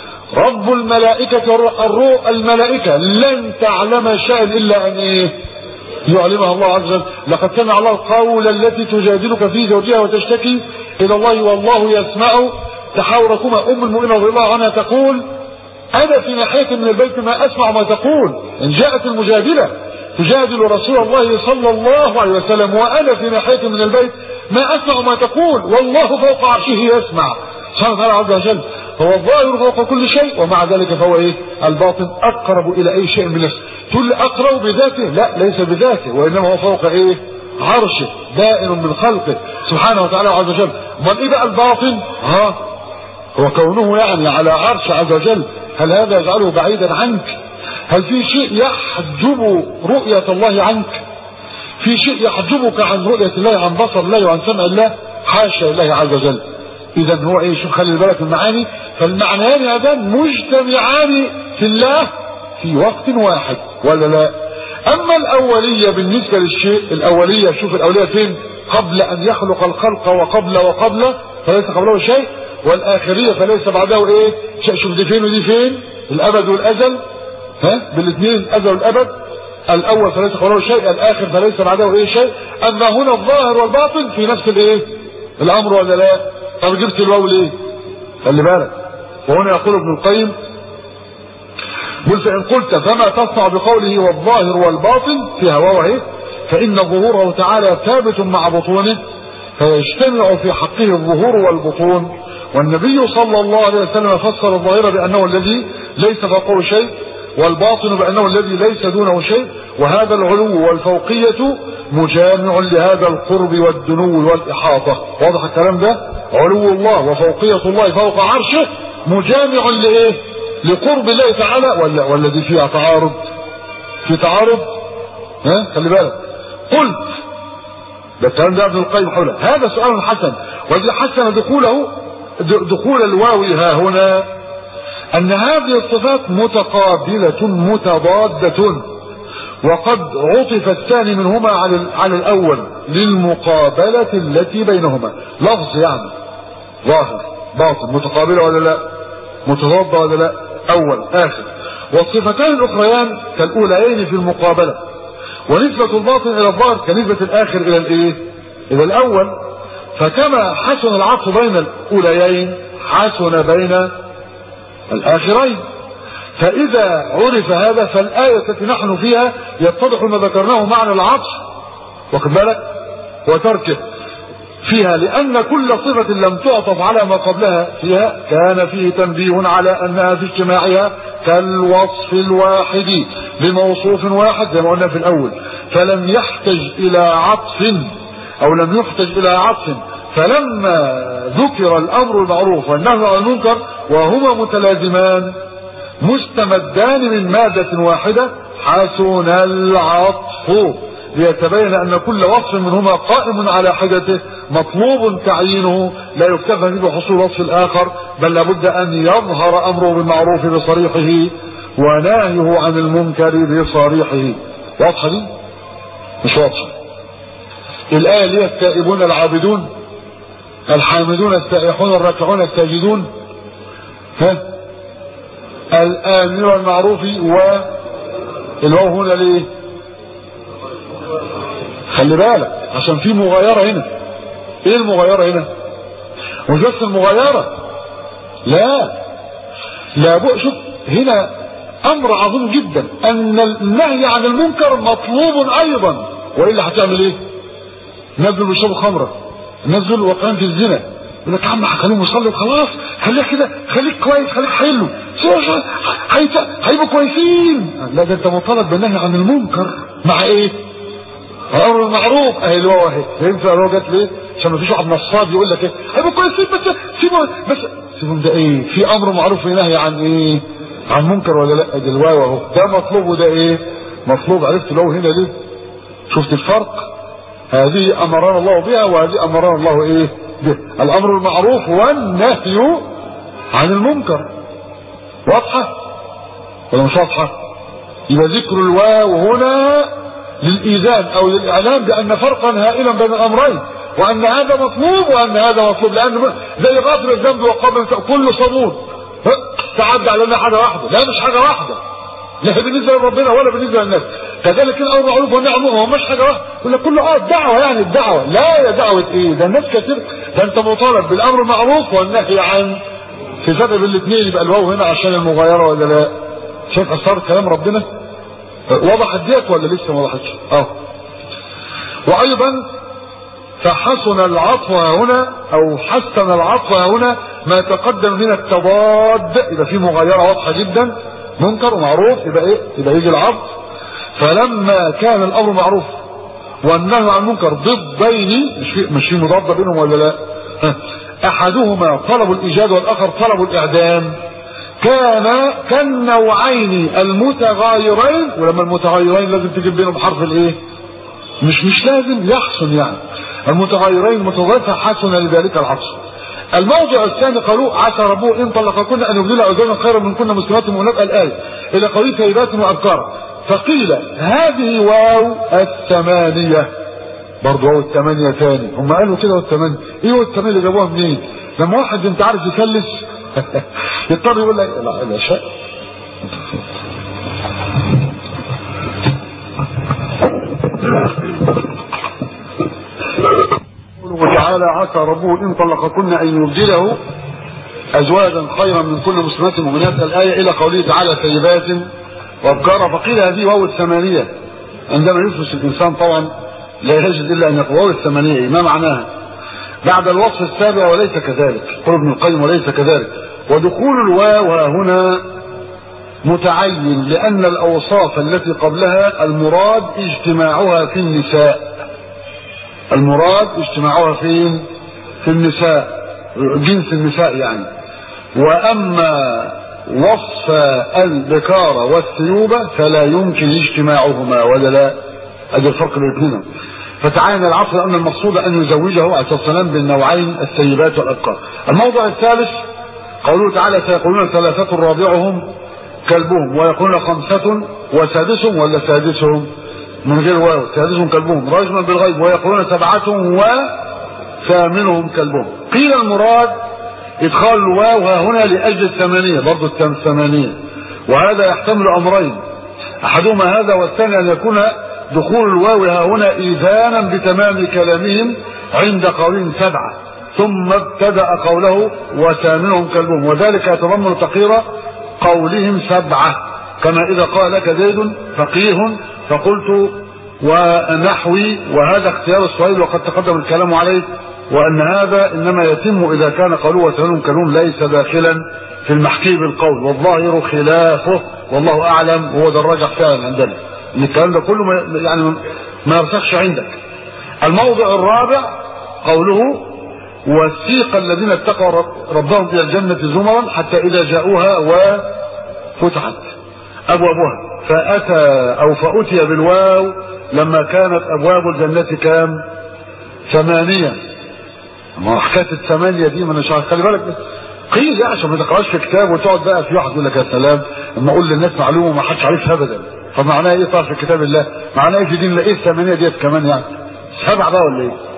رب الملائكة الروح الملائكة لن تعلم شيئا الا ان ايه يعلمها الله عز وجل لقد سمع الله القول التي تجادلك في زوجها وتشتكي الى الله والله يسمع تحاوركما ام المؤمنين رضي الله عنها تقول انا في ناحيه من البيت ما اسمع ما تقول ان جاءت المجادله تجادل رسول الله صلى الله عليه وسلم وانا في ناحيه من البيت ما اسمع ما تقول والله فوق عرشه يسمع سبحانه وتعالى عز وجل هو الظاهر فوق كل شيء ومع ذلك فهو ايه الباطن اقرب الى اي شيء من نفسه تقول اقرب بذاته لا ليس بذاته وانما هو فوق ايه عرشه دائر من خلقه سبحانه وتعالى عز وجل امال ايه بقى الباطن ها هو كونه يعني على عرش عز وجل هل هذا يجعله بعيدا عنك هل في شيء يحجب رؤية الله عنك في شيء يحجبك عن رؤية الله عن بصر الله وعن سمع الله حاشا الله عز وجل اذا هو ايه شوف خلي بالك من المعاني فالمعنيان هذان مجتمعان في الله في وقت واحد ولا لا اما الاولية بالنسبة للشيء الاولية شوف الاولية فين قبل ان يخلق الخلق وقبل وقبل فليس قبله شيء والاخرية فليس بعده ايه شوف دي فين ودي فين الابد والازل ها بالاثنين الازل والابد الاول فليس قبله شيء الاخر فليس بعده ايه شيء اما هنا الظاهر والباطن في نفس الايه الامر ولا لا طب جبت الواو ليه خلي بالك وهنا يقول ابن القيم قل فإن قلت فما تصنع بقوله والظاهر والباطن فيها واو اهي فإن ظهوره تعالى ثابت مع بطونه فيجتمع في حقه الظهور والبطون والنبي صلى الله عليه وسلم فسر الظاهر بأنه الذي ليس فوقه شيء والباطن بأنه الذي ليس دونه شيء وهذا العلو والفوقية مجامع لهذا القرب والدنو والإحاطة واضح الكلام ده علو الله وفوقية الله فوق عرشه مجامع لإيه لقرب الله تعالى ولا ولا دي فيها تعارض في تعارض ها خلي بالك قلت ده الكلام ده ابن القيم حوله هذا سؤال حسن والذي حسن دخوله دخول الواو ها هنا ان هذه الصفات متقابلة متضادة وقد عطف الثاني منهما على على الاول للمقابلة التي بينهما لفظ يعني ظاهر باطن متقابلة ولا لا متضادة ولا لا اول اخر والصفتان الاخريان كالاوليين في المقابلة ونسبة الباطن الى الظاهر كنسبة الاخر الى الايه الى الاول فكما حسن العطف بين الاوليين حسن بين الاخرين فاذا عرف هذا فالايه التي نحن فيها يتضح ما ذكرناه معنى العطف واخد بالك وتركه فيها لان كل صفه لم تعطف على ما قبلها فيها كان فيه تنبيه على انها في اجتماعها كالوصف الواحد بموصوف واحد زي ما قلنا في الاول فلم يحتج الى عطف او لم يحتج الى عطف فلما ذكر الامر المعروف والنهي عن المنكر وهما متلازمان مستمدان من مادة واحدة حسن العطف ليتبين ان كل وصف منهما قائم على حدته مطلوب تعيينه لا يكتفى به بحصول وصف الاخر بل لابد ان يظهر امره بالمعروف بصريحه ونهيه عن المنكر بصريحه واضحه دي مش واضحه الايه اللي هي التائبون العابدون الحامدون السائحون الراكعون الساجدون ها الامر بالمعروف والواو هنا ليه خلي بالك عشان في مغايرة هنا ايه المغايرة هنا مش بس المغايرة لا لا شوف هنا امر عظيم جدا ان النهي عن المنكر مطلوب ايضا والا هتعمل ايه نزل بيشربوا خمره نزل وقعان في الزنا يقول لك يا عم خليهم يصلي وخلاص خليك كده خليك كويس خليك حلو هيبقوا كويسين لا ده انت مطالب بالنهي عن المنكر مع ايه امر المعروف اهي الواو اهي ينفع الواو جت ليه عشان ما فيش واحد نصاب يقول لك ايه هيبقى كويسين بس سيبهم بس سيبهم ده ايه في امر معروف ونهي عن ايه عن منكر ولا لا دي الواو اهو ده مطلوب وده ايه مطلوب عرفت لو هنا ليه شفت الفرق هذه امرنا الله بها وهذه امرنا الله ايه به الامر المعروف والنهي عن المنكر واضحه ولا مش واضحه يبقى ذكر الواو هنا للايذان او للاعلام بان فرقا هائلا بين الامرين وان هذا مطلوب وان هذا مطلوب لان زي غفر الذنب وقبل كل صابون تعدى علينا حاجه واحده لا مش حاجه واحده لا بالنسبه لربنا ولا بالنسبه للناس كذلك الامر معروف والنهي هو مش حاجه واحده يقول لك كله اه الدعوه يعني الدعوه لا يا دعوه ايه ده الناس كتير ده انت مطالب بالامر المعروف والنهي عن في فرق بين الاثنين يبقى الواو هنا عشان المغايره ولا لا شايف اثار كلام ربنا وضحت ديت ولا لسه ما وضحتش اه وايضا فحسن العطف هنا او حسن العطف هنا ما تقدم من التضاد يبقى في مغايره واضحه جدا منكر ومعروف يبقى ايه يبقى يجي العطف فلما كان الامر معروف والنهي عن المنكر ضدين مش في مش في مضاد بينهم ولا لا احدهما طلب الايجاد والاخر طلب الاعدام كان كالنوعين المتغايرين ولما المتغايرين لازم تجيب بينهم حرف الايه مش مش لازم يحسن يعني المتغيرين متغير فحسن لذلك العطف الموضع الثاني قالوا عسى ربه ان طلقكن ان يبدل ازواجا خيرا من كن مسلمات مؤمنات الايه الى قوله ثيبات وابكار فقيل هذه واو الثمانيه برضه واو الثمانيه ثاني هم قالوا كده والثمانيه ايه هو الثمانيه اللي جابوها منين؟ لما واحد انت عارف يكلس يضطر يقول لك لا لا شيء وتعالى عسى ربه ان طلقكن ان يبدله ازواجا خيرا من كل مسلمات مؤمنات الايه الى قوله تعالى ثيبات وابكارا فقيل هذه واو الثمانيه عندما يفلس الانسان طبعا لا يجد الا ان يقول واو الثمانيه ما معناها؟ بعد الوصف السابع وليس كذلك قول ابن القيم وليس كذلك ودخول الواو ها هنا متعين لان الاوصاف التي قبلها المراد اجتماعها في النساء المراد اجتماعها فين في النساء جنس النساء يعني واما وصف البكارة والثيوبة فلا يمكن اجتماعهما ولا لا ادي الفرق بين الاثنين فتعين العصر لان المقصود ان يزوجه عليه الصلاه والسلام بالنوعين الثيبات والابكار الموضع الثالث قوله تعالى سيقولون ثلاثة رابعهم كلبهم ويقولون خمسة وسادسهم ولا سادسهم من غير واو سادسهم كلبهم رجما بالغيب ويقولون سبعة وثامنهم كلبهم قيل المراد ادخال الواو ها هنا لاجل الثمانية برضه الثمانية وهذا يحتمل امرين احدهما هذا والثاني ان يكون دخول الواو ها هنا ايذانا بتمام كلامهم عند قولهم سبعة ثم ابتدأ قوله وثامنهم كلبهم وذلك يتضمن تقرير قولهم سبعة كما إذا قال لك زيد فقيه فقلت ونحوي وهذا اختيار الصهيب وقد تقدم الكلام عليه وأن هذا إنما يتم إذا كان قوله وثامنهم كلبهم ليس داخلا في المحكي بالقول والظاهر خلافه والله أعلم وهو ده الراجح فعلا عندنا ان الكلام ده كله ما يعني ما يرسخش عندك الموضع الرابع قوله وسيق الذين اتقوا ربهم الى الجنه زمرا حتى اذا جاءوها وفتحت ابوابها فاتى او فاتي بالواو لما كانت ابواب الجنه كام ثمانيه ما حكايه الثمانيه دي ما انا مش عارف خلي بالك قيل يعني عشان ما تقراش في كتاب وتقعد بقى في واحد يقول لك يا سلام اما اقول للناس معلومه ما حدش عارفها ابدا طب معناها ايه طبعا في كتاب الله معناها ايه في دين الله ايه الثمانيه ديت كمان يعني سبع بقى ولا ايه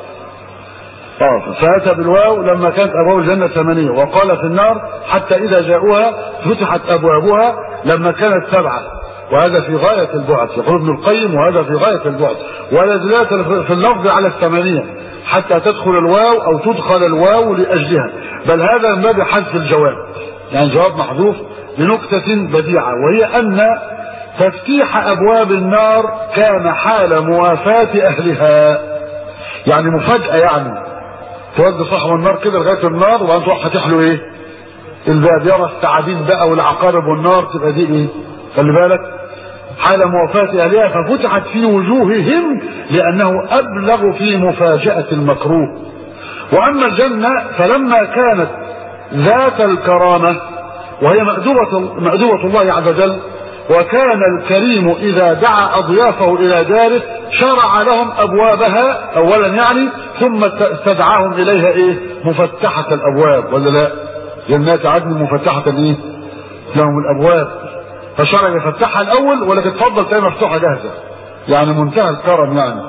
اه فاتى بالواو لما كانت ابواب الجنه ثمانيه وقال في النار حتى اذا جاءوها فتحت ابوابها لما كانت سبعه وهذا في غايه البعد يقول ابن القيم وهذا في غايه البعد ولا دلاله في اللفظ على الثمانيه حتى تدخل الواو او تدخل الواو لاجلها بل هذا من باب حذف الجواب يعني جواب محذوف لنكته بديعه وهي ان تفتيح ابواب النار كان حال موافاة اهلها يعني مفاجأة يعني تودي صاحب النار كده لغاية النار وانت تروح فاتح له ايه الباب يرى الثعابين بقى والعقارب والنار تبقى دي ايه خلي بالك حال موافاة اهلها ففتحت في وجوههم لانه ابلغ في مفاجأة المكروه واما الجنة فلما كانت ذات الكرامة وهي مأدوبة, مأدوبة الله عز وجل وكان الكريم إذا دعا أضيافه إلى داره شرع لهم أبوابها أولا يعني ثم استدعاهم إليها إيه مفتحة الأبواب ولا لا جنات عدن مفتحة إيه لهم الأبواب فشرع يفتحها الأول ولكن تفضل تلاقي مفتوحة جاهزة يعني منتهى الكرم يعني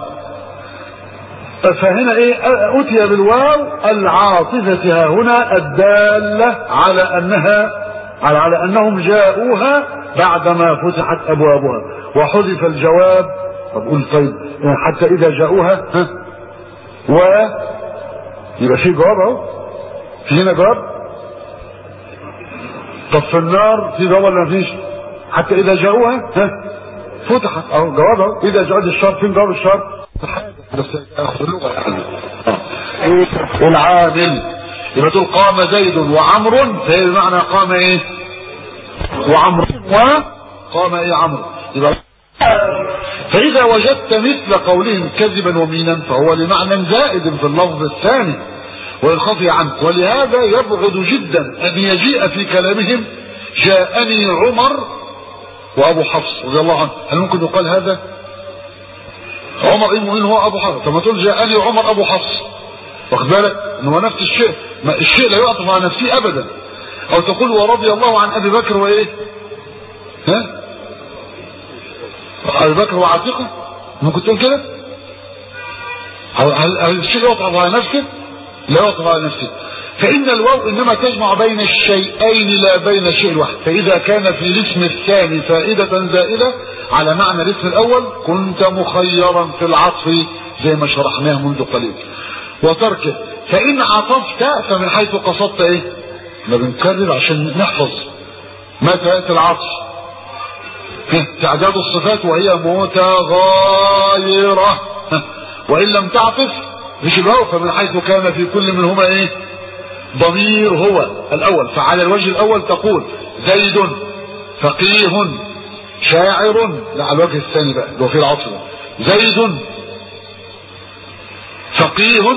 فهنا ايه اتي بالواو العاطفة ها هنا الدالة على انها على, على انهم جاءوها بعدما فتحت ابوابها وحذف الجواب طب قول طيب حتى اذا جاءوها ها و يبقى في جواب اهو في هنا جواب طب في النار في جواب ولا مفيش حتى اذا جاءوها ها فتحت اهو جواب اهو اذا جاء الشر فين جواب الشر بس اللغه يعني والعامل يبقى تقول قام زيد وعمر فهي بمعنى قام ايه وعمر وقام ايه عمرو يبقى فإذا وجدت مثل قولهم كذبا ومينا فهو لمعنى زائد في اللفظ الثاني وينخفي عنك ولهذا يبعد جدا أن يجيء في كلامهم جاءني عمر وأبو حفص رضي الله عنه هل ممكن يقال هذا عمر المؤمن هو أبو حفص طب ما تقول جاءني عمر أبو حفص واخد بالك ان هو نفس الشيء ما الشيء لا يعطف على نفسه ابدا او تقول ورضي الله عن ابي بكر وايه ها ابي بكر وعتيقه ممكن تقول كده هل, هل الشيء يعطف على نفسه لا يعطف على نفسه فإن الواو إنما تجمع بين الشيئين لا بين الشيء الواحد فإذا كان في الاسم الثاني فائدة زائدة على معنى الاسم الأول كنت مخيرا في العطف زي ما شرحناه منذ قليل وتركه فإن عطفت فمن حيث قصدت إيه ما بنكرر عشان نحفظ متى يأتي العطف تعداد الصفات وهي متغايرة وإن لم تعطف مش الواو فمن حيث كان في كل منهما إيه ضمير هو الأول فعلى الوجه الأول تقول زيد فقيه شاعر لا على الوجه الثاني بقى لو في العطف زيد فقيه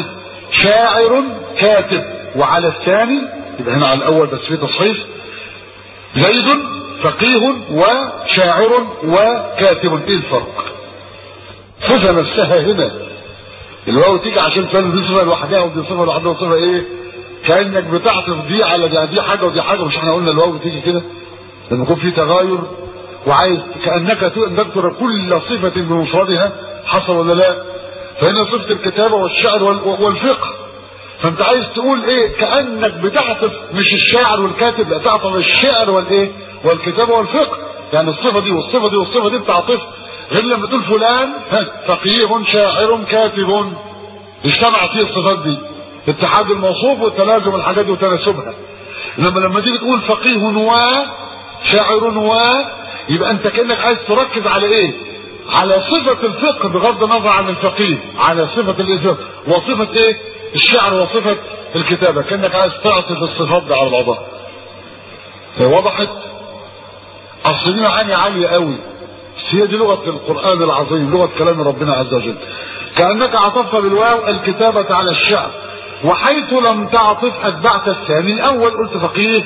شاعر كاتب وعلى الثاني يبقى هنا على الأول بس في تصحيف زيد فقيه وشاعر وكاتب ايه الفرق صفة نفسها هنا الواو تيجي عشان تقول دي صفة لوحدها ودي صفة لوحدها وصفة ايه كانك بتعطف دي على دي, دي حاجه ودي حاجه مش احنا قلنا الواو بتيجي كده لما يكون في تغاير وعايز كانك تذكر كل صفه بمفردها حصل ولا لا فهنا صفه الكتابه والشعر والفقه فانت عايز تقول ايه كانك بتعطف مش الشاعر والكاتب لا تعطف الشعر والايه والكتابه والفقه يعني الصفه دي والصفه دي والصفه دي بتعطف غير لما تقول فلان فقيه شاعر كاتب اجتمع فيه الصفات دي اتحاد الموصوف وتلازم الحاجات دي وتناسبها انما لما تيجي تقول فقيه و شاعر و يبقى انت كانك عايز تركز على ايه على صفة الفقه بغض النظر عن الفقيه على صفة الإزهار وصفة ايه الشعر وصفة الكتابة كأنك عايز تعطف الصفات دي على بعضها وضحت اصل دي معاني عالية قوي هي دي لغة القرآن العظيم لغة كلام ربنا عز وجل كأنك عطفت بالواو الكتابة على الشعر وحيث لم تعطف أتبعت الثاني الأول قلت فقيه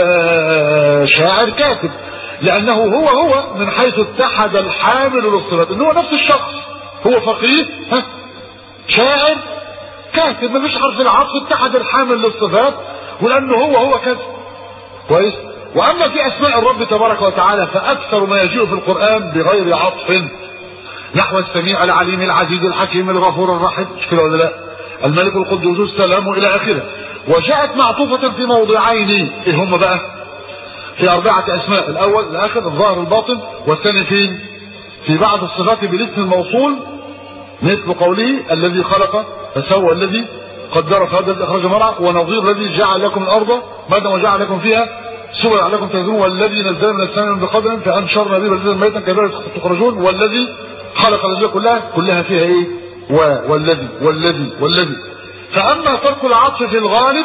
شاعر كاتب لأنه هو هو من حيث اتحد الحامل للصفات إنه هو نفس الشخص هو فقيه ها شاعر كاتب مفيش حرف العطف اتحد الحامل للصفات ولأنه هو هو كاتب كويس وأما في أسماء الرب تبارك وتعالى فأكثر ما يجيء في القرآن بغير عطف نحو السميع العليم العزيز الحكيم الغفور الرحيم مش كده ولا لا الملك القدوس السلام الى اخره وجاءت معطوفة في موضعين ايه هم بقى في اربعة اسماء الاول الاخر الظاهر الباطن والثاني فين في بعض الصفات بالاسم الموصول مثل قوله الذي خلق فسوى الذي قدر فهذا الذي اخرج مرعى ونظير الذي جعل لكم الارض بعد ما جعل لكم فيها سبل لعلكم تهزمون والذي نزل من السماء بقدر فانشرنا به بلدا ميتا كذلك تخرجون والذي خلق الاشياء كلها كلها فيها ايه و والذي والذي والذي فأما ترك العطف في الغالب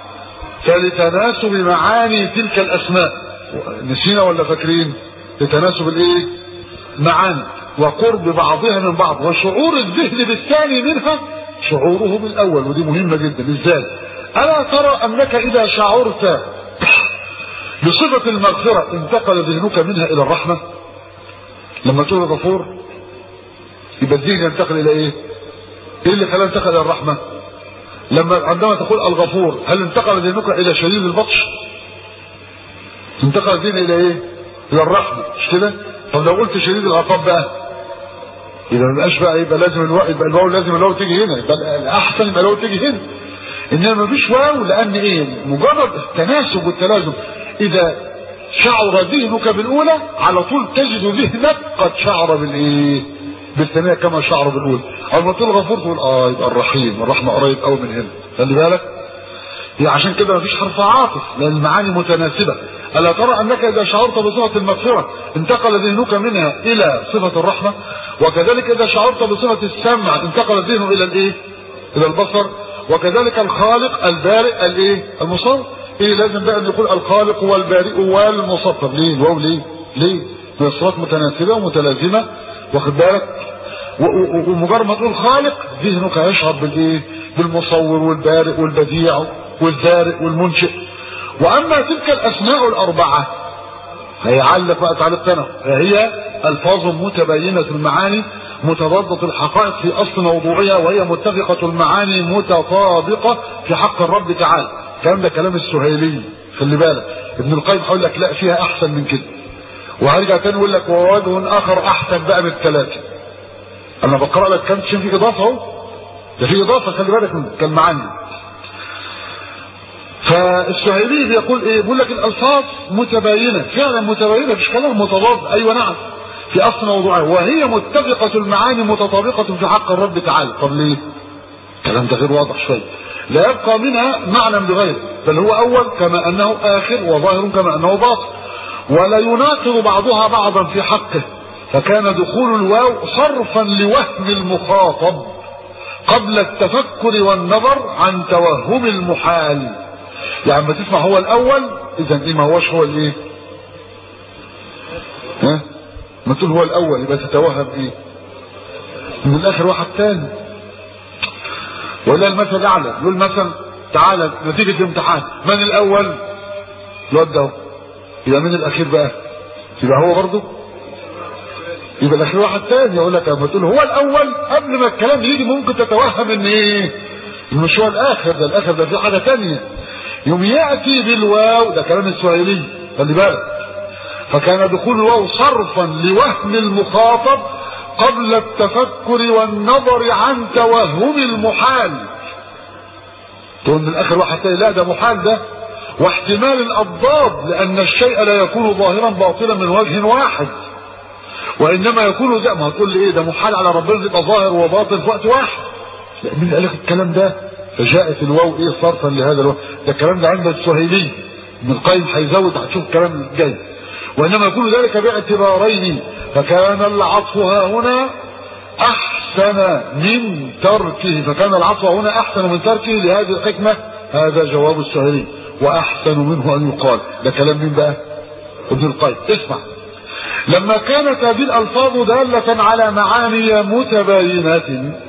فلتناسب معاني تلك الأسماء نسينا ولا فاكرين لتناسب الايه معاني وقرب بعضها من بعض وشعور الذهن بالثاني منها شعوره بالاول ودي مهمه جدا ازاي الا ترى انك اذا شعرت بصفه المغفره انتقل ذهنك منها الى الرحمه لما تقول غفور يبقى الذهن ينتقل الى ايه ايه اللي خلاه ينتقل الى الرحمه لما عندما تقول الغفور هل انتقل ذهنك الى شديد البطش انتقل الذهن الى ايه الى الرحمه مش كده طب لو قلت شديد العقاب بقى يبقى ما يبقاش بقى يبقى لازم الواو يبقى الواو لازم الواو تيجي هنا يبقى الاحسن يبقى الواو تيجي هنا انما ما فيش واو لان ايه مجرد التناسب والتلازم اذا شعر ذهنك بالاولى على طول تجد ذهنك قد شعر بالايه بالثانيه كما شعر بالاولى اول ما تقول غفور تقول اه يبقى الرحيم الرحمه قريب قوي من هنا خلي بالك هي عشان كده ما فيش حرف عاطف لان المعاني متناسبه الا ترى انك اذا شعرت بصفه المغفره انتقل ذهنك منها الى صفه الرحمه وكذلك اذا شعرت بصفه السمع انتقل الذهن الى الايه الى البصر وكذلك الخالق البارئ الايه المصور ايه لازم بقى نقول الخالق والبارئ والمصطر ليه الواو ليه ليه من الصفات متناسبه ومتلازمه واخد بالك ومجرد ما تقول خالق ذهنك يشعر بالايه بالمصور والبارئ والبديع والبارئ والمنشئ واما تلك الاسماء الاربعه هيعلق بقى تعليق تاني فهي الفاظ متباينه المعاني متضادة الحقائق في اصل موضوعها وهي متفقة المعاني متطابقة في حق الرب تعالى الكلام ده كلام السهيلي خلي بالك ابن القيم هيقول لك لا فيها احسن من كده وهرجع تاني يقول لك ووجه اخر احسن بقى من الثلاثه انا بقرا لك كام شيء في اضافه اهو ده في اضافه خلي بالك من المعاني فالسهيلي بيقول ايه بيقول لك الالفاظ متباينه فعلا متباينه مش كلام متضاد ايوه نعم في اصل موضوعها وهي متفقه المعاني متطابقه في حق الرب تعالى طب ليه الكلام ده غير واضح شويه لا يبقى منها معنى بغيره بل هو اول كما انه اخر وظاهر كما انه باطن ولا يناقض بعضها بعضا في حقه فكان دخول الواو صرفا لوهم المخاطب قبل التفكر والنظر عن توهم المحال يعني ما تسمع هو الاول اذا ايه ما هوش هو الايه ها ما تقول هو الاول يبقى تتوهم ايه من الاخر واحد تاني ولا المثل الاعلى يقول مثلا تعالى نتيجة امتحان من الاول الواد ده يبقى من الاخير بقى يبقى هو برضه يبقى الاخير واحد تاني يقول لك لما تقول هو الاول قبل ما الكلام يجي ممكن تتوهم ان ايه مش هو الاخر ده الاخر ده في حاجه تانية يوم ياتي بالواو ده كلام السهيلي خلي بالك فكان دخول الواو صرفا لوهم المخاطب قبل التفكر والنظر عن توهم المحال تقول من الاخر واحد تاني لا ده محال ده واحتمال الاضداد لان الشيء لا يكون ظاهرا باطلا من وجه واحد وانما يكون ده ما هتقول لي ايه ده محال على ربنا يبقى ظاهر وباطن في وقت واحد لا مين قال لك الكلام ده فجاءت الواو ايه صرفا لهذا الواو ده الكلام ده عند السهيلي ابن القيم هيزود هتشوف الكلام الجاي وانما يكون ذلك باعتبارين فكان العطف ها هنا احسن من تركه فكان العطف هنا احسن من تركه لهذه الحكمه هذا جواب السهيلي واحسن منه ان يقال ده كلام مين بقى ابن القيم اسمع لما كانت هذه الالفاظ داله على معاني متباينات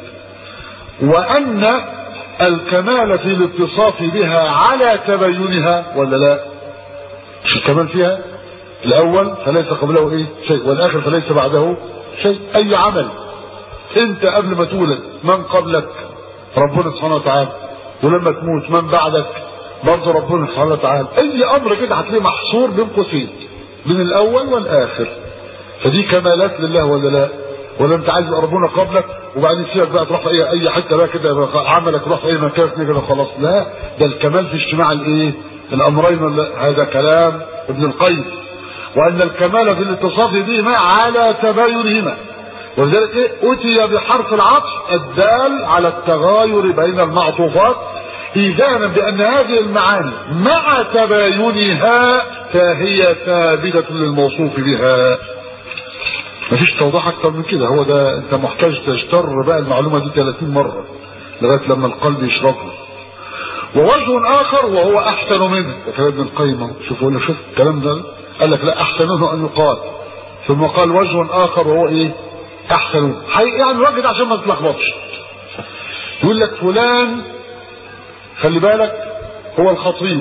وان الكمال في الاتصاف بها على تباينها ولا لا مش الكمال فيها الاول فليس قبله ايه شيء والاخر فليس بعده شيء اي عمل انت قبل ما تولد من قبلك ربنا سبحانه وتعالى ولما تموت من بعدك برضه ربنا سبحانه وتعالى اي امر كده هتلاقيه محصور بين قوسين بين الاول والاخر فدي كمالات لله ولا لا ولا انت عايز ربنا قبلك وبعدين سيبك بقى تروح في اي اي حته بقى كده عملك تروح في اي مكان كده خلاص لا ده الكمال في اجتماع الايه الامرين ولا هذا كلام ابن القيم وان الكمال في الاتصاف بهما على تباينهما ولذلك ايه اتي بحرف العطف الدال على التغاير بين المعطوفات ايذانا بان هذه المعاني مع تباينها فهي ثابته للموصوف بها مفيش توضيح اكتر من كده هو ده انت محتاج تجتر بقى المعلومه دي 30 مره لغايه لما القلب يشربها ووجه اخر وهو احسن منه ده كلام ابن القيم شوف ولا شوف الكلام ده قال لك لا احسن منه ان يقال ثم قال وجه اخر وهو ايه احسن منه يعني وجد عشان ما تتلخبطش يقول لك فلان خلي بالك هو الخطيب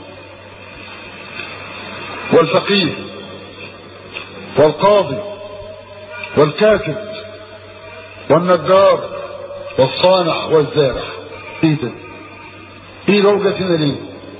والفقيه والقاضي والكاتب والنجار والصانع والزارع ايه ده ايه لوجة هنا ليه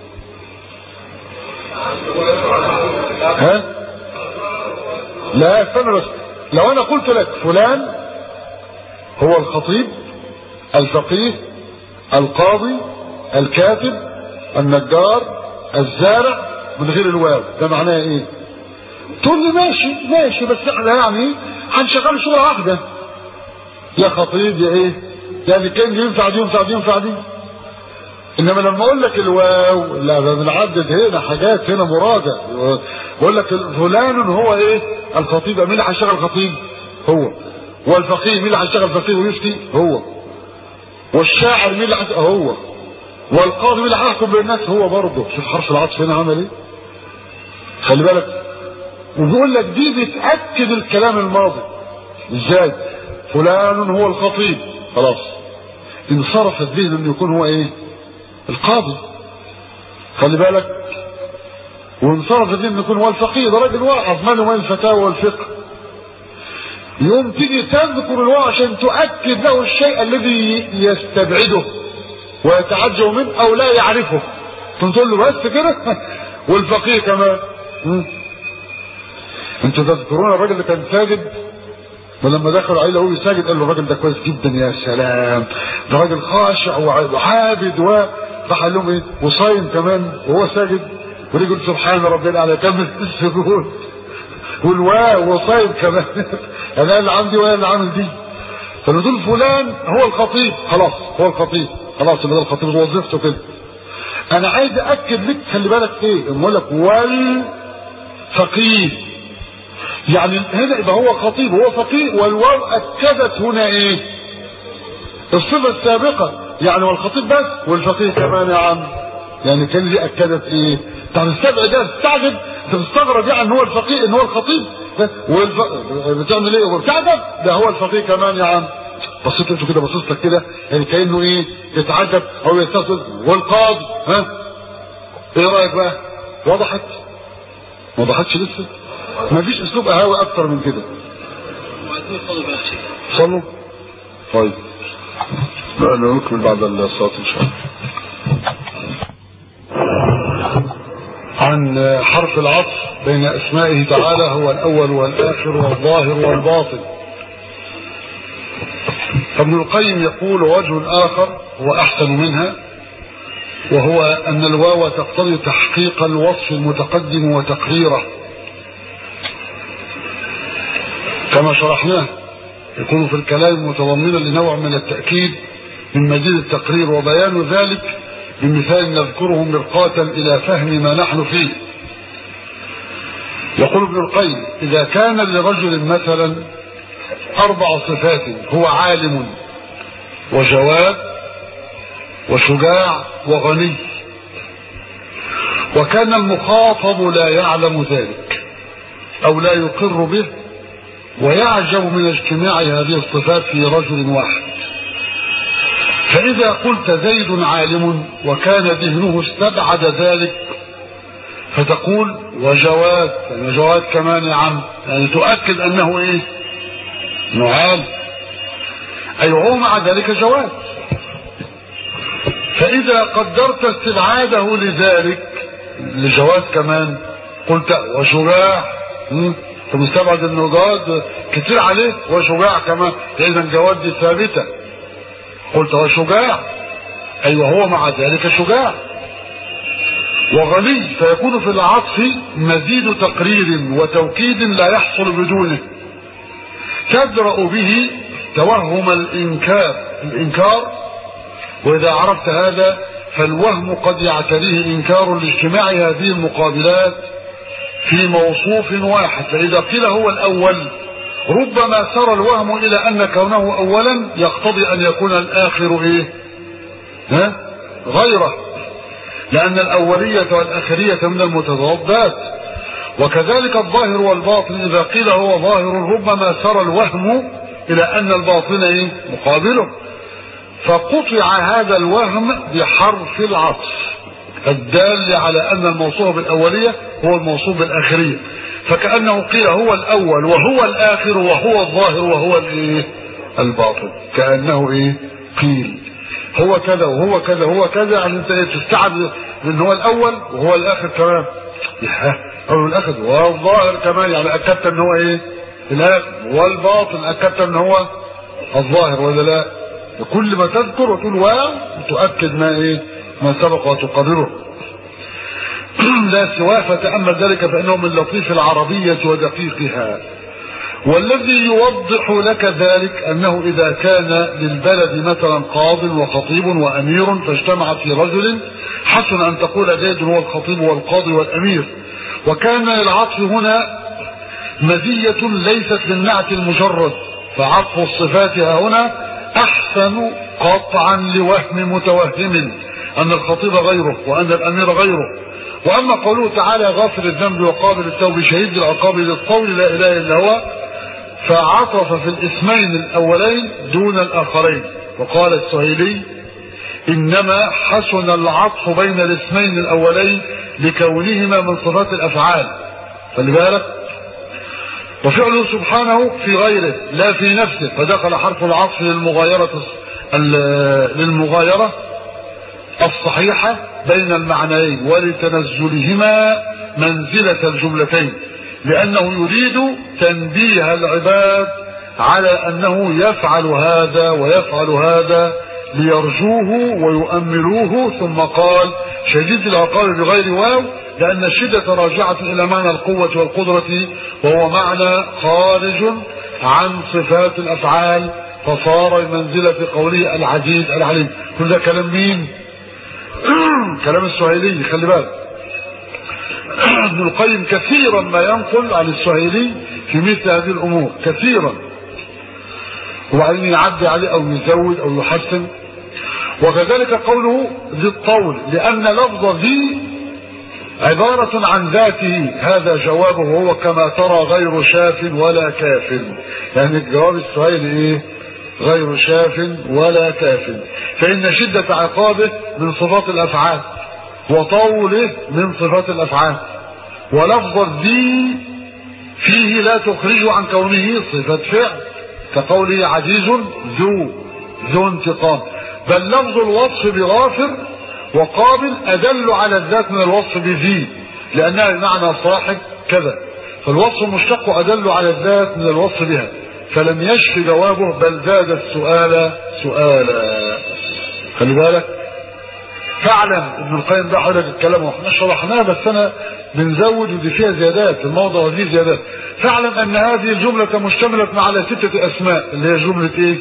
ها لا استنى بس لو انا قلت لك فلان هو الخطيب الفقيه القاضي الكاتب النجار الزارع من غير الواو ده معناه ايه تقول لي ماشي ماشي بس احنا يعني هنشغل شغله واحده يا خطيب يا ايه يعني كان ينفع دي ينفع دي ينفع دي انما لما اقول لك الواو لا ده بنعدد هنا حاجات هنا مرادة بقول لك فلان هو ايه الخطيب مين اللي هيشتغل خطيب هو والفقيه مين اللي هيشتغل فقيه ويفتي هو والشاعر مين اللي هيشتغل هو والقاضي مين اللي هيحكم بين الناس هو برضه شوف حرف العطف هنا عمل ايه خلي بالك وبيقول لك دي بتاكد الكلام الماضي ازاي فلان هو الخطيب خلاص انصرف الذهن انه يكون هو ايه القاضي خلي بالك وانصرف الذهن انه يكون هو الفقيه ده راجل واعظ ماله مال الفتاوى والفقه يوم تيجي تذكر الواو عشان تؤكد له الشيء الذي يستبعده ويتعجب منه او لا يعرفه تقول له بس كده والفقيه كمان انتوا تذكرون الراجل اللي كان ساجد ولما دخل عليه وهو ساجد قال له الراجل ده كويس جدا يا سلام ده راجل خاشع وعابد و راح قال لهم ايه وصايم كمان وهو ساجد ورجل سبحان ربي الاعلى كمل السجود والواو وصايم كمان انا اللي عندي وانا اللي عامل دي فنقول فلان هو الخطيب خلاص هو الخطيب خلاص اللي ده الخطيب وظيفته كده انا عايز اكد لك خلي بالك ايه بقول لك والفقيه يعني هنا يبقى هو خطيب هو فقيه والواو اكدت هنا ايه الصفه السابقه يعني والخطيب بس والفقيه كمان يا عم يعني كان دي اكدت ايه طب السبع ده تستعجب انت تستغرب يعني ان هو الفقيه ان هو الخطيب والف... بتعمل ايه وبتعجب ده هو الفقيه كمان يا عم بصيت انتوا كده بصيت لك كده يعني كانه ايه يتعجب او يستغرب والقاضي ها ايه رايك بقى وضحت ما وضحتش لسه ما فيش اسلوب قهاوي اكتر من كده صلوا طيب لا نكمل بعد الصلاه ان شاء الله عن حرف العطف بين اسمائه تعالى هو الاول والاخر والظاهر والباطن فابن القيم يقول وجه اخر هو احسن منها وهو ان الواو تقتضي تحقيق الوصف المتقدم وتقريره كما شرحناه يكون في الكلام متضمنا لنوع من التأكيد من مزيد التقرير وبيان ذلك بمثال نذكره مرقاة إلى فهم ما نحن فيه يقول ابن القيم إذا كان لرجل مثلا أربع صفات هو عالم وجواد وشجاع وغني وكان المخاطب لا يعلم ذلك أو لا يقر به ويعجب من اجتماع هذه الصفات في رجل واحد فإذا قلت زيد عالم وكان ذهنه استبعد ذلك فتقول وجواد يعني جواد كمان يا عم يعني تؤكد أنه إيه نعال أي هو مع ذلك جواد فإذا قدرت استبعاده لذلك لجواد كمان قلت وشجاع فمستبعد انه جواد كتير عليه وشجاع كمان اذا جواد دي ثابته قلت وشجاع ايوه هو مع ذلك شجاع وغني فيكون في العطف مزيد تقرير وتوكيد لا يحصل بدونه تدرأ به توهم الإنكار الإنكار وإذا عرفت هذا فالوهم قد يعتريه إنكار لاجتماع هذه المقابلات في موصوف واحد فإذا قيل هو الأول ربما سر الوهم إلى أن كونه أولا يقتضي أن يكون الآخر إيه ها غيره لأن الأولية والآخرية من المتضادات وكذلك الظاهر والباطن إذا قيل هو ظاهر ربما سر الوهم إلى أن الباطن إيه؟ مقابله فقطع هذا الوهم بحرف العطف الدال على ان الموصوف بالاوليه هو الموصوف بالاخريه فكانه قيل هو الاول وهو الاخر وهو الظاهر وهو الايه الباطن كانه ايه قيل هو كذا وهو كذا وهو كذا يعني انت ايه تستعد ان هو الاول وهو الاخر كمان هو الاخر وهو الظاهر كمان يعني اكدت ان هو ايه الاخر والباطن اكدت ان هو الظاهر ولا لا كل ما تذكر وتقول واو تؤكد ما ايه ما سبق وتقرره لا سواه فتأمل ذلك فإنه من لطيف العربية ودقيقها والذي يوضح لك ذلك أنه إذا كان للبلد مثلا قاض وخطيب وأمير فاجتمع في رجل حسن أن تقول زيد هو الخطيب والقاضي والأمير وكان العطف هنا مزية ليست للنعت المجرد فعطف الصفات هنا أحسن قطعا لوهم متوهم أن الخطيب غيره وأن الأمير غيره وأما قوله تعالى غافر الذنب وقابل التوب شهيد العقاب للقول لا إله إلا هو فعطف في الاسمين الأولين دون الآخرين وقال السهيلي إنما حسن العطف بين الاسمين الأولين لكونهما من صفات الأفعال خلي بالك وفعله سبحانه في غيره لا في نفسه فدخل حرف العطف للمغايرة للمغايرة الصحيحة بين المعنيين ولتنزلهما منزلة الجملتين لأنه يريد تنبيه العباد على أنه يفعل هذا ويفعل هذا ليرجوه ويؤملوه ثم قال شديد العقاب بغير واو لأن الشدة راجعة إلى معنى القوة والقدرة وهو معنى خارج عن صفات الأفعال فصار بمنزلة قوله العزيز العليم كل ده كلام مين؟ كلام السهيلي خلي بالك ابن القيم كثيرا ما ينقل عن السهيلي في مثل هذه الامور كثيرا وبعدين يعدي عليه او يزود او يحسن وكذلك قوله ذي الطول لان لفظ ذي عبارة عن ذاته هذا جوابه وهو كما ترى غير شاف ولا كاف يعني الجواب السؤال ايه غير شاف ولا كاف فإن شدة عقابه من صفات الأفعال وطوله من صفات الأفعال ولفظ الذي فيه لا تخرج عن كونه صفة فعل كقوله عزيز ذو ذو انتقام بل لفظ الوصف بغافر وقابل أدل على الذات من الوصف بذي لأنها بمعنى صاحب كذا فالوصف المشتق أدل على الذات من الوصف بها فلم يشف جوابه بل زاد السؤال سؤالا خلي بالك فاعلم ابن القيم ده حضرتك الكلام واحنا شرحناه بس انا بنزود ودي فيها زيادات الموضع ودي زيادات فاعلم ان هذه الجملة مشتملة على ستة اسماء اللي هي جملة ايه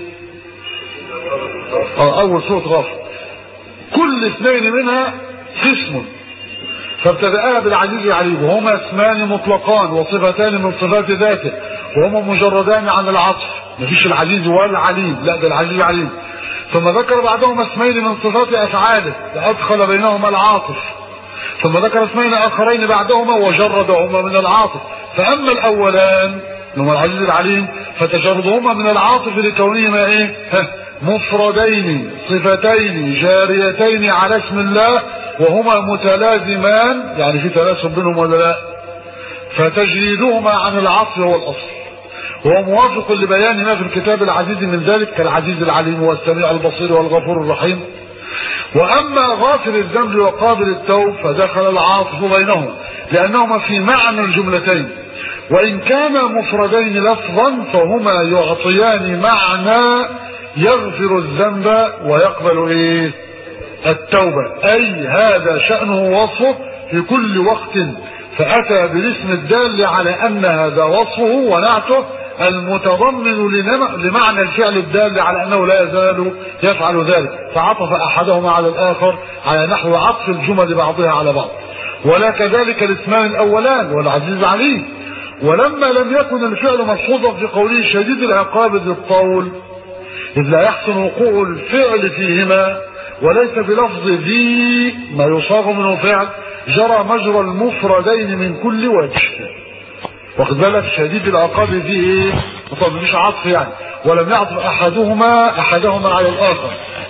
اه اول صوت غافر كل اثنين منها قسم فابتدأها بالعزيز العليم وهما اسمان مطلقان وصفتان من صفات ذاته وهما مجردان عن العطف مفيش العزيز ولا العليم لا ده العزيز العليم ثم ذكر بعدهما اسمين من صفات افعاله فادخل بينهما العاطف ثم ذكر اسمين اخرين بعدهما وجردهما من العاطف فاما الاولان هما العزيز العليم فتجردهما من العاطف لكونهما ايه مفردين صفتين جاريتين على اسم الله وهما متلازمان يعني في تناسب بينهم ولا لا فتجريدهما عن العطف هو الاصل وهو موافق لبيان ما في الكتاب العزيز من ذلك كالعزيز العليم والسميع البصير والغفور الرحيم واما غافر الذنب وقابل التوب فدخل العاطف بينهم لانهما في معنى الجملتين وان كانا مفردين لفظا فهما يعطيان معنى يغفر الذنب ويقبل ايه التوبة اي هذا شأنه وصفه في كل وقت فاتى بالاسم الدال على ان هذا وصفه ونعته المتضمن لمعنى الفعل الدال على انه لا يزال يفعل ذلك فعطف احدهما على الاخر على نحو عطف الجمل بعضها على بعض ولا كذلك الاسمان الاولان والعزيز عليه ولما لم يكن الفعل ملحوظا في قوله شديد العقاب ذي الطول إذ لا يحسن وقوع الفعل فيهما وليس بلفظ ذي ما يصاغ منه فعل جرى مجرى المفردين من كل وجه واخد بالك شديد العقاب ذي ايه طب مش عطف يعني ولم يعطف احدهما احدهما على الاخر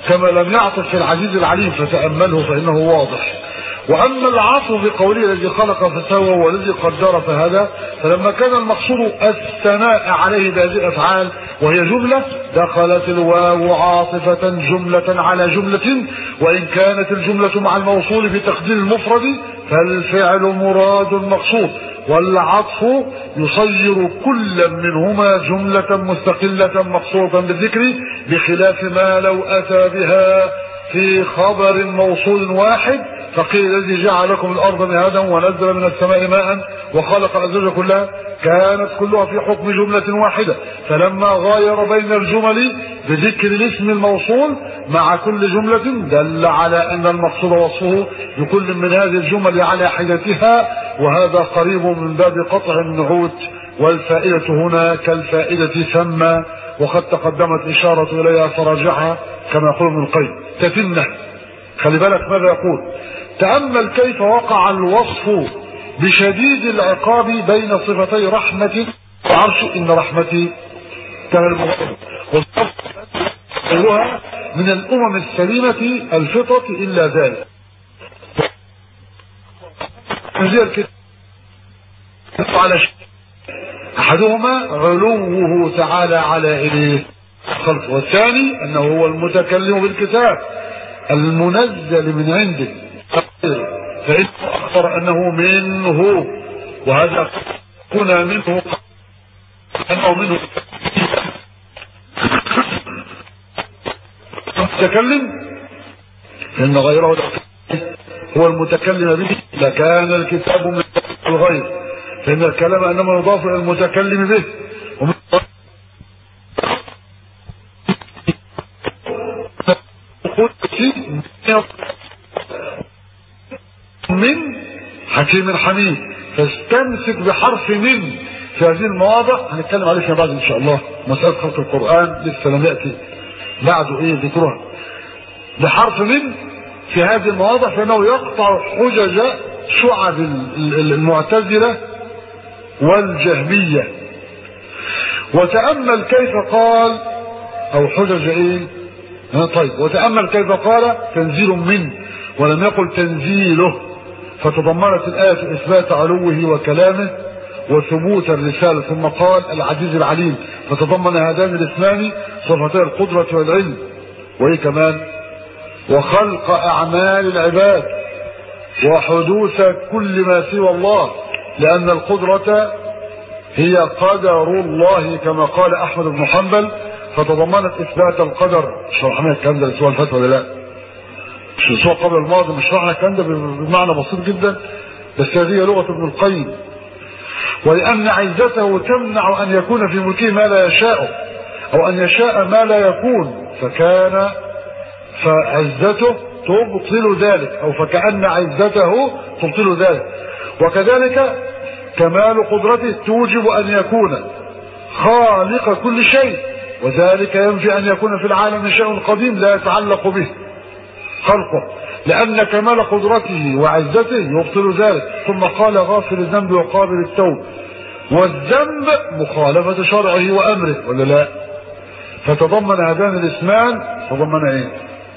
كما لم يعطف في العزيز العليم فتأمله فإنه واضح وأما العطف بقوله الذي خلق فسوى والذي قدر فهدى فلما كان المقصود الثناء عليه بهذه الأفعال وهي جملة دخلت الواو عاطفة جملة على جملة وإن كانت الجملة مع الموصول في تقدير المفرد فالفعل مراد مقصود والعطف يصير كل منهما جملة مستقلة مقصودة بالذكر بخلاف ما لو أتى بها في خبر موصول واحد فقيل الذي جعل لكم الارض مهادا ونزل من السماء ماء وخلق الازواج كلها كانت كلها في حكم جملة واحدة فلما غاير بين الجمل بذكر الاسم الموصول مع كل جملة دل على ان المقصود وصفه بكل من هذه الجمل على حدتها وهذا قريب من باب قطع النعوت والفائدة هنا كالفائدة ثم وقد تقدمت إشارة إليها فراجعها كما يقول ابن القيم تتنه خلي بالك ماذا يقول تأمل كيف وقع الوصف بشديد العقاب بين صفتي رحمة وعرش إن رحمتي كان غيرها من الأمم السليمة الفطرة إلا ذلك تنزيل الكتاب على شيء أحدهما علوه تعالى على إليه خلق والثاني أنه هو المتكلم بالكتاب المنزل من عنده فإنه أخبر أنه منه وهذا كنا منه أنه منه المتكلم فإن غيره هو المتكلم به لكان الكتاب من الغير فإن الكلام إنما يضاف إلى المتكلم به ومن من حكيم حميد فاستمسك بحرف من في هذه المواضع هنتكلم عليه فيما بعد ان شاء الله مسألة خلق القرآن لسه لم يأتي بعده ايه ذكرها بحرف من في هذه المواضع فانه يقطع حجج شعب المعتزلة والجهمية وتأمل كيف قال او حجج ايه طيب وتأمل كيف قال تنزيل منه ولم يقل تنزيله فتضمنت الآية إثبات علوه وكلامه وثبوت الرسالة ثم قال العزيز العليم فتضمن هذان الاسمان صفتي القدرة والعلم وإيه كمان وخلق أعمال العباد وحدوث كل ما سوى الله لأن القدرة هي قدر الله كما قال أحمد بن حنبل فتضمنت إثبات القدر شرحنا الكلام ده سؤال الفتوى ولا لا؟ مش الاسبوع قبل الماضي مش شرحنا الكلام ده بمعنى بسيط جدا بس هذه لغه ابن القيم ولان عزته تمنع ان يكون في ملكه ما لا يشاء او ان يشاء ما لا يكون فكان فعزته تبطل ذلك او فكأن عزته تبطل ذلك وكذلك كمال قدرته توجب ان يكون خالق كل شيء وذلك ينفي ان يكون في العالم شيء قديم لا يتعلق به خلقه لأن كمال قدرته وعزته يبطل ذلك ثم قال غافل الذنب وقابل التوب والذنب مخالفة شرعه وأمره ولا لا فتضمن هذان الاسمان تضمن ايه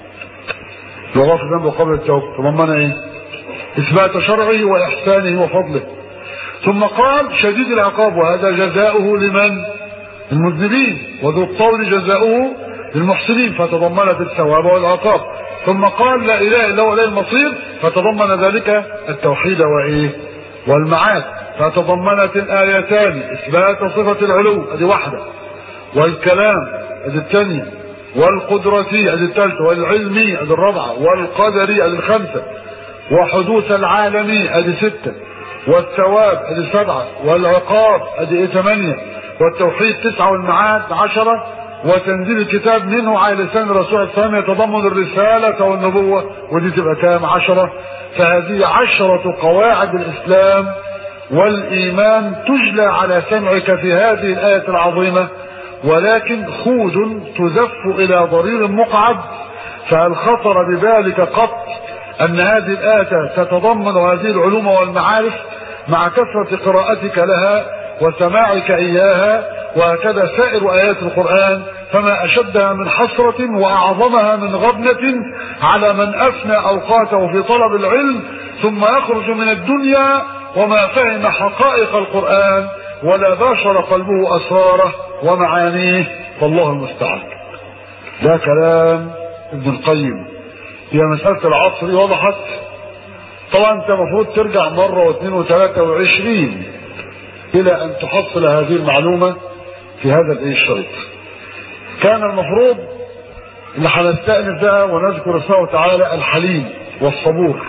وغافل الذنب وقابل التوب تضمن ايه اثبات شرعه واحسانه وفضله ثم قال شديد العقاب وهذا جزاؤه لمن المذنبين وذو الطول جزاؤه للمحسنين فتضمنت الثواب والعقاب ثم قال لا اله الا هو اليه المصير فتضمن ذلك التوحيد وايه والمعاد فتضمنت الايتان اثبات صفه العلو ادي واحده والكلام ادي الثانيه والقدرة ادي الثالثه والعلم ادي الرابعه والقدر ادي الخمسه وحدوث العالم ادي سته والثواب ادي سبعه والعقاب ادي ايه ثمانيه والتوحيد تسعه والمعاد عشره وتنزيل الكتاب منه على لسان الرسول الثاني يتضمن الرسالة والنبوة ودي تبقى كام عشرة فهذه عشرة قواعد الإسلام والإيمان تجلى على سمعك في هذه الآية العظيمة ولكن خود تزف إلى ضرير مقعد فهل خطر بذلك قط أن هذه الآية تتضمن هذه العلوم والمعارف مع كثرة قراءتك لها وسماعك إياها وهكذا سائر آيات القرآن فما أشدها من حسرة وأعظمها من غبنة على من أفنى أوقاته في طلب العلم ثم يخرج من الدنيا وما فهم حقائق القرآن ولا باشر قلبه أسراره ومعانيه والله المستعان ده كلام ابن القيم هي مسألة العصر وضحت طبعا انت المفروض ترجع مرة واثنين وثلاثة وعشرين الى ان تحصل هذه المعلومة في هذا الايه الشريط كان المفروض ان هنستأنف ده ونذكر اسمه تعالى الحليم والصبور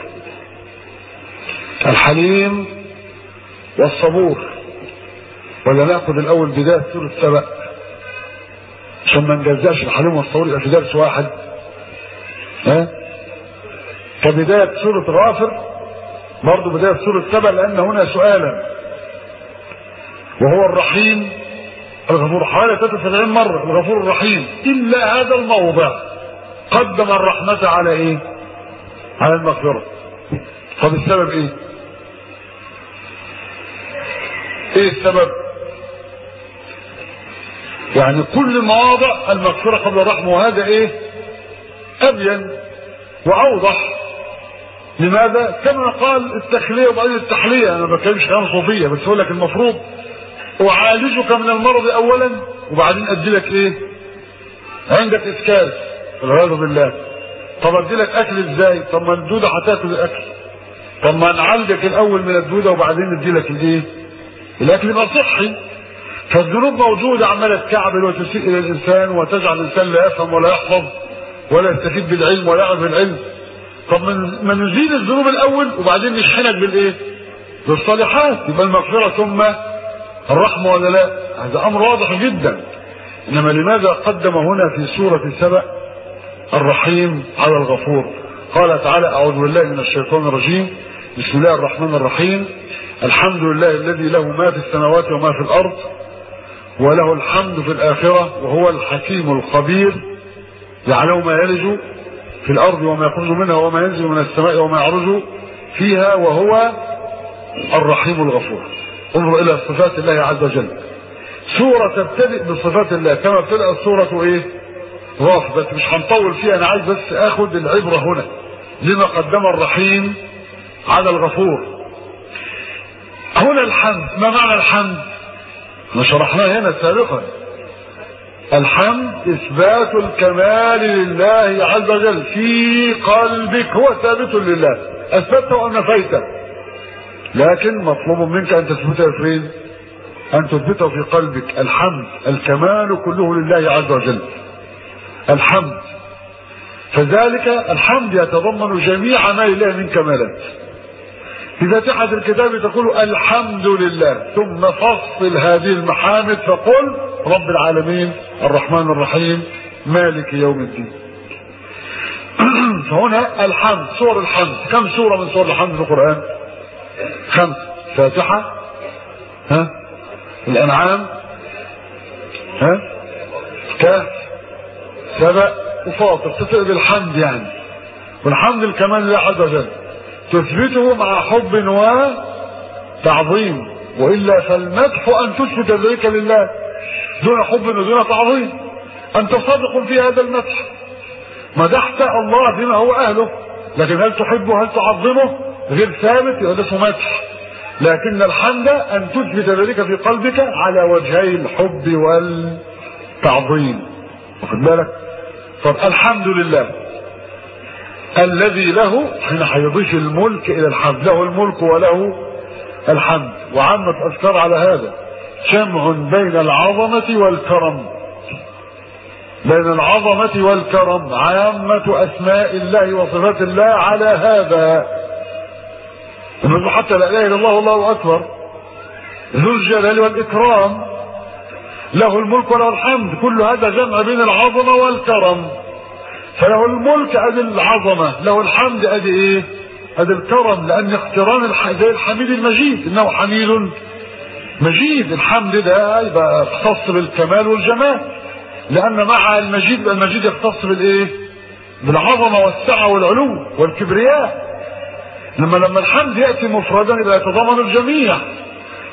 الحليم والصبور ولا ناخذ الاول بداية سورة سبأ عشان ما نجزاش الحليم والصبور يبقى في درس واحد ها كبداية سورة غافر برضه بداية سورة سبأ لأن هنا سؤالا وهو الرحيم الغفور حوالي 73 مرة الغفور الرحيم إلا هذا الموضع قدم الرحمة على إيه؟ على المغفرة طب السبب إيه؟ إيه السبب؟ يعني كل مواضع المغفرة قبل الرحمة وهذا إيه؟ أبين وأوضح لماذا؟ كما قال التخلية وبعدين التحلية أنا ما بتكلمش كلام صوفية بس أقول لك المفروض أعالجك من المرض أولا وبعدين أدي لك إيه؟ عندك إسكاز والعياذ بالله طب أدي لك أكل إزاي؟ طب ما الدودة هتاكل الأكل طب ما نعالجك الأول من الدودة وبعدين ندي لك الإيه؟ الأكل يبقى صحي فالذنوب موجودة عمالة تكعبل وتسيء إلى الإنسان وتجعل الإنسان لا يفهم ولا يحفظ ولا يستفيد بالعلم ولا يعرف العلم طب ما نزيل الذنوب الاول وبعدين نشحنك بالايه بالصالحات يبقى المغفرة ثم الرحمة ولا لا هذا امر واضح جدا انما لماذا قدم هنا في سورة سبأ الرحيم على الغفور قال تعالى اعوذ بالله من الشيطان الرجيم بسم الله الرحمن الرحيم الحمد لله الذي له ما في السماوات وما في الارض وله الحمد في الاخرة وهو الحكيم الخبير يعلم ما يلج في الأرض وما يخرج منها وما ينزل من السماء وما يعرج فيها وهو الرحيم الغفور انظر إلى صفات الله عز وجل سورة تبتدئ بصفات الله كما ابتدأت سورة إيه؟ غاف بس مش هنطول فيها أنا عايز بس آخد العبرة هنا لما قدم الرحيم على الغفور هنا الحمد ما معنى الحمد؟ ما شرحناه هنا سابقا الحمد اثبات الكمال لله عز وجل في قلبك هو ثابت لله اثبته ام نفيته لكن مطلوب منك ان تثبته فين ان تثبته في قلبك الحمد الكمال كله لله عز وجل الحمد فذلك الحمد يتضمن جميع ما لله من كمالات في فاتحة الكتاب تقول الحمد لله ثم فصل هذه المحامد فقل رب العالمين الرحمن الرحيم مالك يوم الدين فهنا الحمد سور الحمد كم سورة من سور الحمد في القرآن خمس فاتحة ها الأنعام ها كهف سبأ وفاطر تبتدئ بالحمد يعني والحمد الكمال لله عز وجل تثبته مع حب وتعظيم والا فالمدح ان تثبت ذلك لله دون حب ودون تعظيم انت صادق في هذا المدح مدحت الله بما هو اهله لكن هل تحبه هل تعظمه غير ثابت يبقى ده اسمه مدح لكن الحمد ان تثبت ذلك في قلبك على وجهي الحب والتعظيم واخد بالك طب الحمد لله الذي له حين هيضيف الملك الى الحمد له الملك وله الحمد وعامة اذكار على هذا جمع بين العظمة والكرم بين العظمة والكرم عامة اسماء الله وصفات الله على هذا النبي حتى لا اله الا الله الله اكبر ذو الجلال والاكرام له الملك وله الحمد كل هذا جمع بين العظمة والكرم فله الملك ادي العظمة له الحمد ادي ايه ادي الكرم لان اقتران زي الحميد المجيد انه حميد مجيد الحمد ده يبقى يختص بالكمال والجمال لان مع المجيد يبقى المجيد يختص بالايه بالعظمة والسعة والعلو والكبرياء لما لما الحمد يأتي مفردا يبقى يتضمن الجميع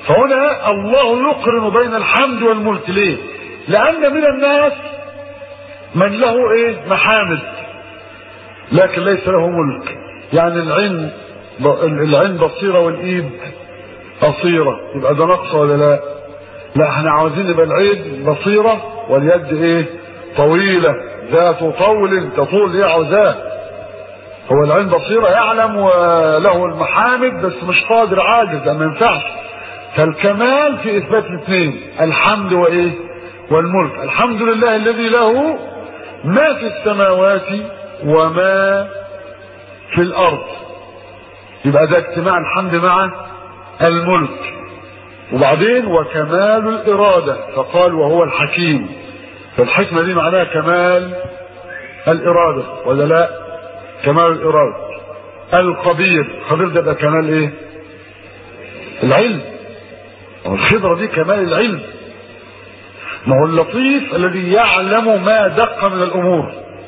فهنا الله يقرن بين الحمد والملك ليه لان من الناس من له ايه محامد لكن ليس له ملك يعني العين العين بصيره والايد قصيره يبقى ده نقص ولا لا لا احنا عاوزين يبقى العين بصيره واليد ايه طويله ذات طول تطول ايه عاوزاه هو العين بصيره يعلم وله المحامد بس مش قادر عاجز ده ما ينفعش فالكمال في اثبات الاثنين الحمد وايه والملك الحمد لله الذي له ما في السماوات وما في الارض يبقى ده اجتماع الحمد مع الملك وبعدين وكمال الاراده فقال وهو الحكيم فالحكمه دي معناها كمال الاراده ولا لا كمال الاراده الخبير الخبير ده بقى كمال ايه العلم الخبره دي كمال العلم ما هو اللطيف الذي يعلم ما دق من الامور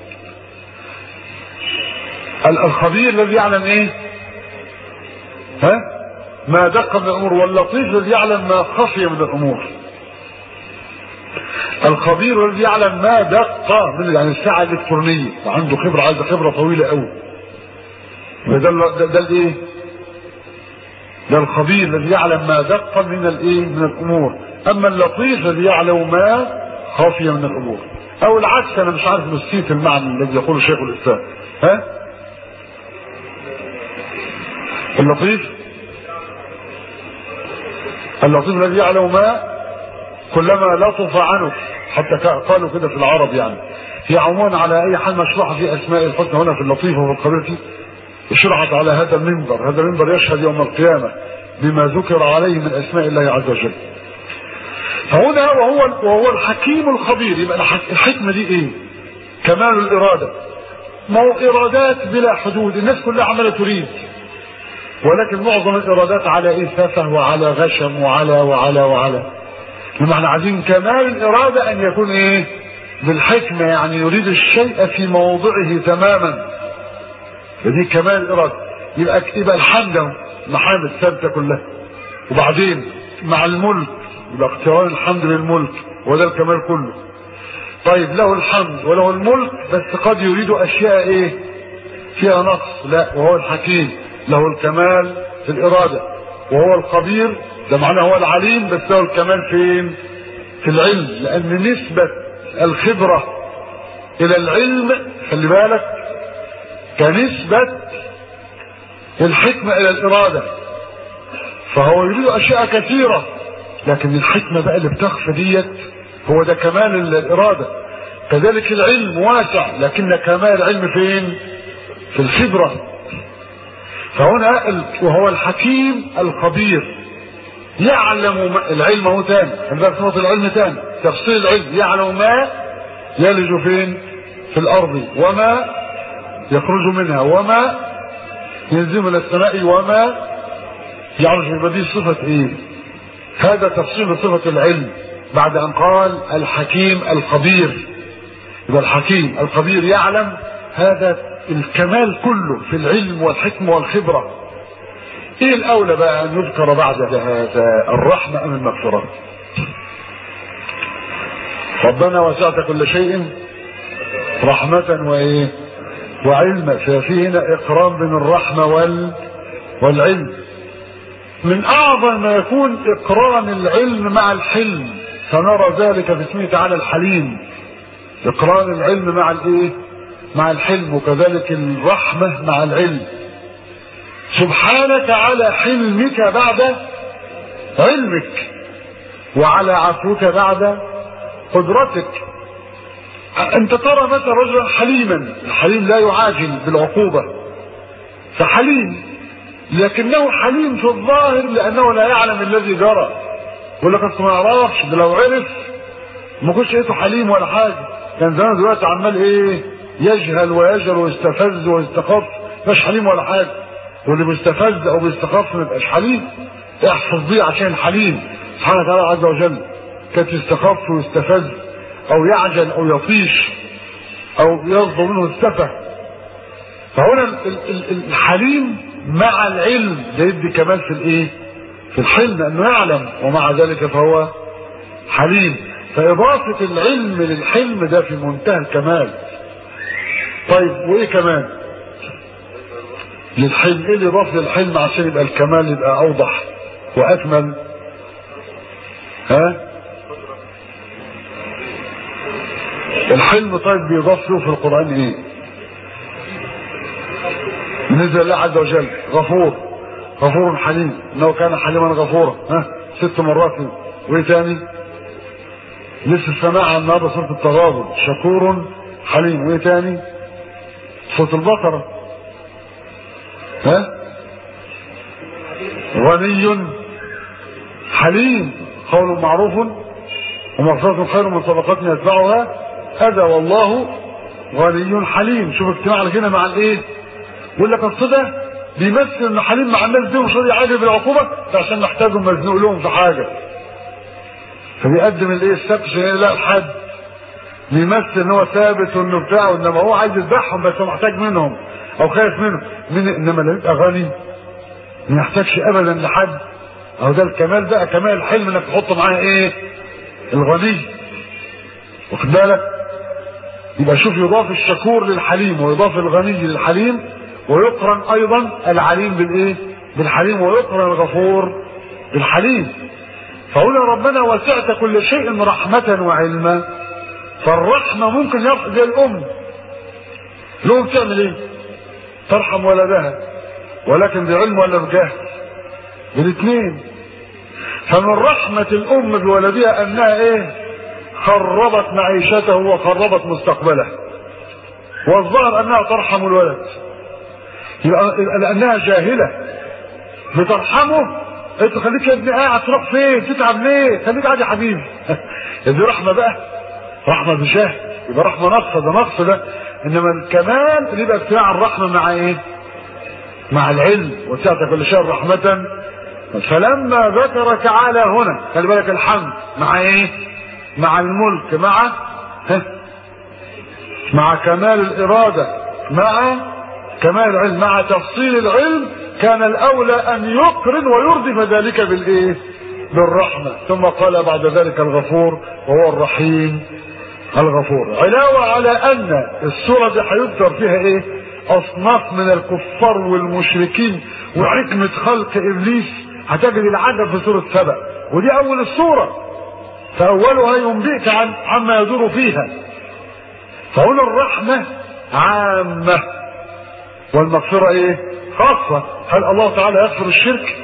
الخبير الذي يعلم ايه ها ما دق من الامور واللطيف الذي يعلم ما خفي من الامور الخبير الذي يعلم ما دق من يعني الساعه الالكترونيه وعنده خبره عايزه خبره طويله قوي ده ده, ده الايه ده الخبير الذي يعلم ما دق من الايه من الامور اما اللطيف الذي يعلم ما خفي من الامور او العكس انا مش عارف نسيت المعنى الذي يقوله شيخ الاسلام ها اللطيف اللطيف الذي يعلم ما كلما لطف عنه حتى قالوا كده في العرب يعني هي عموما على اي حال مشروحه في اسماء الحسنى هنا في اللطيف وفي الخبير شرعت على هذا المنبر هذا المنبر يشهد يوم القيامة بما ذكر عليه من أسماء الله عز وجل فهنا وهو وهو الحكيم الخبير يبقى الحكمة دي إيه؟ كمال الإرادة ما هو إرادات بلا حدود الناس كلها عمالة تريد ولكن معظم الإرادات على إيه سفه وعلى غشم وعلى وعلى وعلى لما احنا عايزين كمال الإرادة أن يكون إيه؟ بالحكمة يعني يريد الشيء في موضعه تماما فدي كمال الإرادة يبقى يبقى الحمد محامد ثابتة كلها وبعدين مع الملك يبقى اقتران الحمد للملك وده الكمال كله طيب له الحمد وله الملك بس قد يريد أشياء إيه فيها نقص لا وهو الحكيم له الكمال في الإرادة وهو الخبير ده معناه هو العليم بس له الكمال فين في العلم لأن نسبة الخبرة إلى العلم خلي بالك كنسبة الحكمة إلى الإرادة فهو يريد أشياء كثيرة لكن الحكمة بقى اللي بتخفى ديت هو ده كمال الإرادة كذلك العلم واسع لكن كمال العلم فين في الخبرة فهنا وهو الحكيم الخبير يعلم العلم هو تاني خلي صفة العلم تاني تفصيل العلم يعلم ما يلج فين في الأرض وما يخرج منها وما ينزل من السماء وما يعرج يبقى دي صفة ايه هذا تفصيل صفة العلم بعد ان قال الحكيم الخبير يبقى الحكيم الخبير يعلم هذا الكمال كله في العلم والحكمة والخبرة ايه الاولى بقى ان يذكر بعد هذا الرحمة ام المغفرة ربنا وسعت كل شيء رحمة وايه وعلما ففي هنا اقران بين الرحمة وال والعلم من اعظم ما يكون اقران العلم مع الحلم فنرى ذلك في اسمه تعالى الحليم اقران العلم مع الايه مع الحلم وكذلك الرحمة مع العلم سبحانك على حلمك بعد علمك وعلى عفوك بعد قدرتك انت ترى مثلا رجلا حليما الحليم لا يعاجل بالعقوبة فحليم لكنه حليم في الظاهر لانه لا يعلم الذي جرى يقول لك اصل ما يعرفش ده لو عرف ما كنتش لقيته حليم ولا حاجه كان زمان دلوقتي عمال ايه يجهل ويجهل ويستفز ويستخف مش حليم ولا حاجه واللي بيستفز او بيستخف ما يبقاش حليم احفظ دي عشان حليم سبحانه وتعالى عز وجل كانت يستخف ويستفز او يعجل او يطيش او يصدر منه السفه فهنا الحليم مع العلم ده يدي كمان في الايه في الحلم انه يعلم ومع ذلك فهو حليم فاضافه العلم للحلم ده في منتهى الكمال طيب وايه كمان للحلم ايه اللي يضاف للحلم عشان يبقى الكمال يبقى اوضح واكمل ها الحلم طيب بيضاف له في القران ايه بالنسبه لله عز وجل غفور غفور حليم انه كان حليما غفورا ها ست مرات وايه تاني لسه السماع النهارده سوره التغابن شكور حليم وايه تاني سوره البقره ها غني حليم قول معروف ومغفرة خير من صدقات يتبعها هذا والله غني حليم شوف اجتماع الغنى مع الايه يقول لك اصل ده بيمثل ان حليم مع الناس دي ومش راضي يعاجل بالعقوبه عشان محتاجهم مزنوق لهم في حاجه فبيقدم الايه السبت عشان لا الحد بيمثل ان هو ثابت وانه بتاع انما هو عايز يذبحهم بس هو محتاج منهم او خايف منهم من انما اللي يبقى غني ما يحتاجش ابدا لحد اهو ده الكمال بقى كمال الحلم انك تحط معاه ايه الغني واخد بالك يبقى شوف يضاف الشكور للحليم ويضاف الغني للحليم ويقرن ايضا العليم بالايه بالحليم ويقرن الغفور بالحليم فقول يا ربنا وسعت كل شيء رحمة وعلما فالرحمة ممكن يبقى زي الأم الأم تعمل إيه؟ ترحم ولدها ولكن بعلم ولا بجهل؟ بالاثنين فمن رحمة الأم بولدها أنها إيه؟ خربت معيشته وخربت مستقبله والظاهر أنها ترحم الولد يبقى لأنها جاهلة بترحمه انت خليك يا ابني قاعد تروح فين تتعب ليه خليك قاعد يا حبيبي دي رحمه بقى رحمه بجاه يبقى رحمه نقص ده نقص ده انما الكمال يبقى اجتماع الرحمه مع ايه مع العلم وسعت كل شيء رحمه فلما ذكر تعالى هنا خلي بالك الحمد مع ايه مع الملك مع ها مع كمال الاراده مع كمال العلم مع تفصيل العلم كان الاولى ان يقرن ويردف ذلك بالايه بالرحمه ثم قال بعد ذلك الغفور وهو الرحيم الغفور علاوه على ان السوره دي هيذكر فيها ايه اصناف من الكفار والمشركين وحكمه خلق ابليس هتجد العجب في سوره سبأ ودي اول السوره فاولها ينبئك عن عما يدور فيها فهنا الرحمه عامه والمغفره ايه خاصة هل الله تعالى يغفر الشرك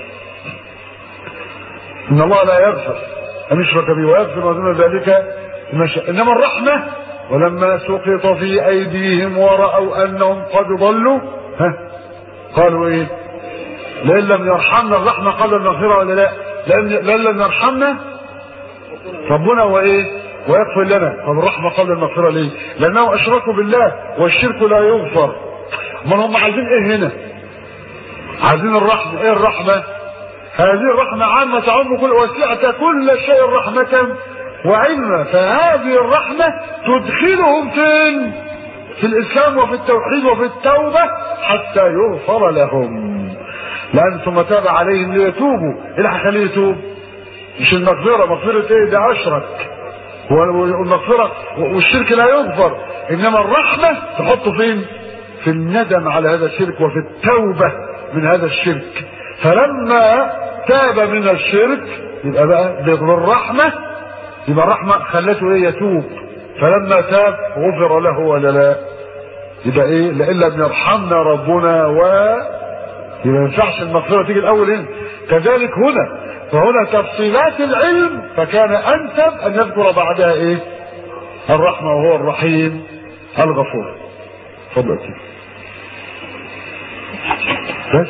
ان الله لا يغفر ان يشرك به ويغفر ودون ذلك ما شاء انما الرحمة ولما سقط في ايديهم ورأوا انهم قد ضلوا ها قالوا ايه لئن لم يرحمنا الرحمة قبل المغفرة ولا لا لئن لم يرحمنا ربنا وايه ويغفر لنا طب الرحمة قبل المغفرة ليه لانهم اشركوا بالله والشرك لا يغفر ما هم عايزين ايه هنا عايزين الرحمة ايه الرحمة هذه الرحمة عامة تعم كل وسعت كل شيء رحمة وعلما فهذه الرحمة تدخلهم فين في الاسلام وفي التوحيد وفي التوبة حتى يغفر لهم لان ثم تاب عليهم ليتوبوا ايه اللي هيخليه يتوب مش المغفرة مغفرة ايه ده اشرك والمغفرة والشرك لا يغفر انما الرحمة تحطه فين في الندم على هذا الشرك وفي التوبة من هذا الشرك فلما تاب من الشرك يبقى بقى بالرحمة يبقى الرحمة خلته ايه يتوب فلما تاب غفر له ولا لا يبقى ايه لئن لم يرحمنا ربنا و يبقى ما ينفعش المغفرة تيجي الاول هنا كذلك هنا فهنا تفصيلات العلم فكان انسب ان يذكر بعدها ايه الرحمة وهو الرحيم الغفور اتفضل بس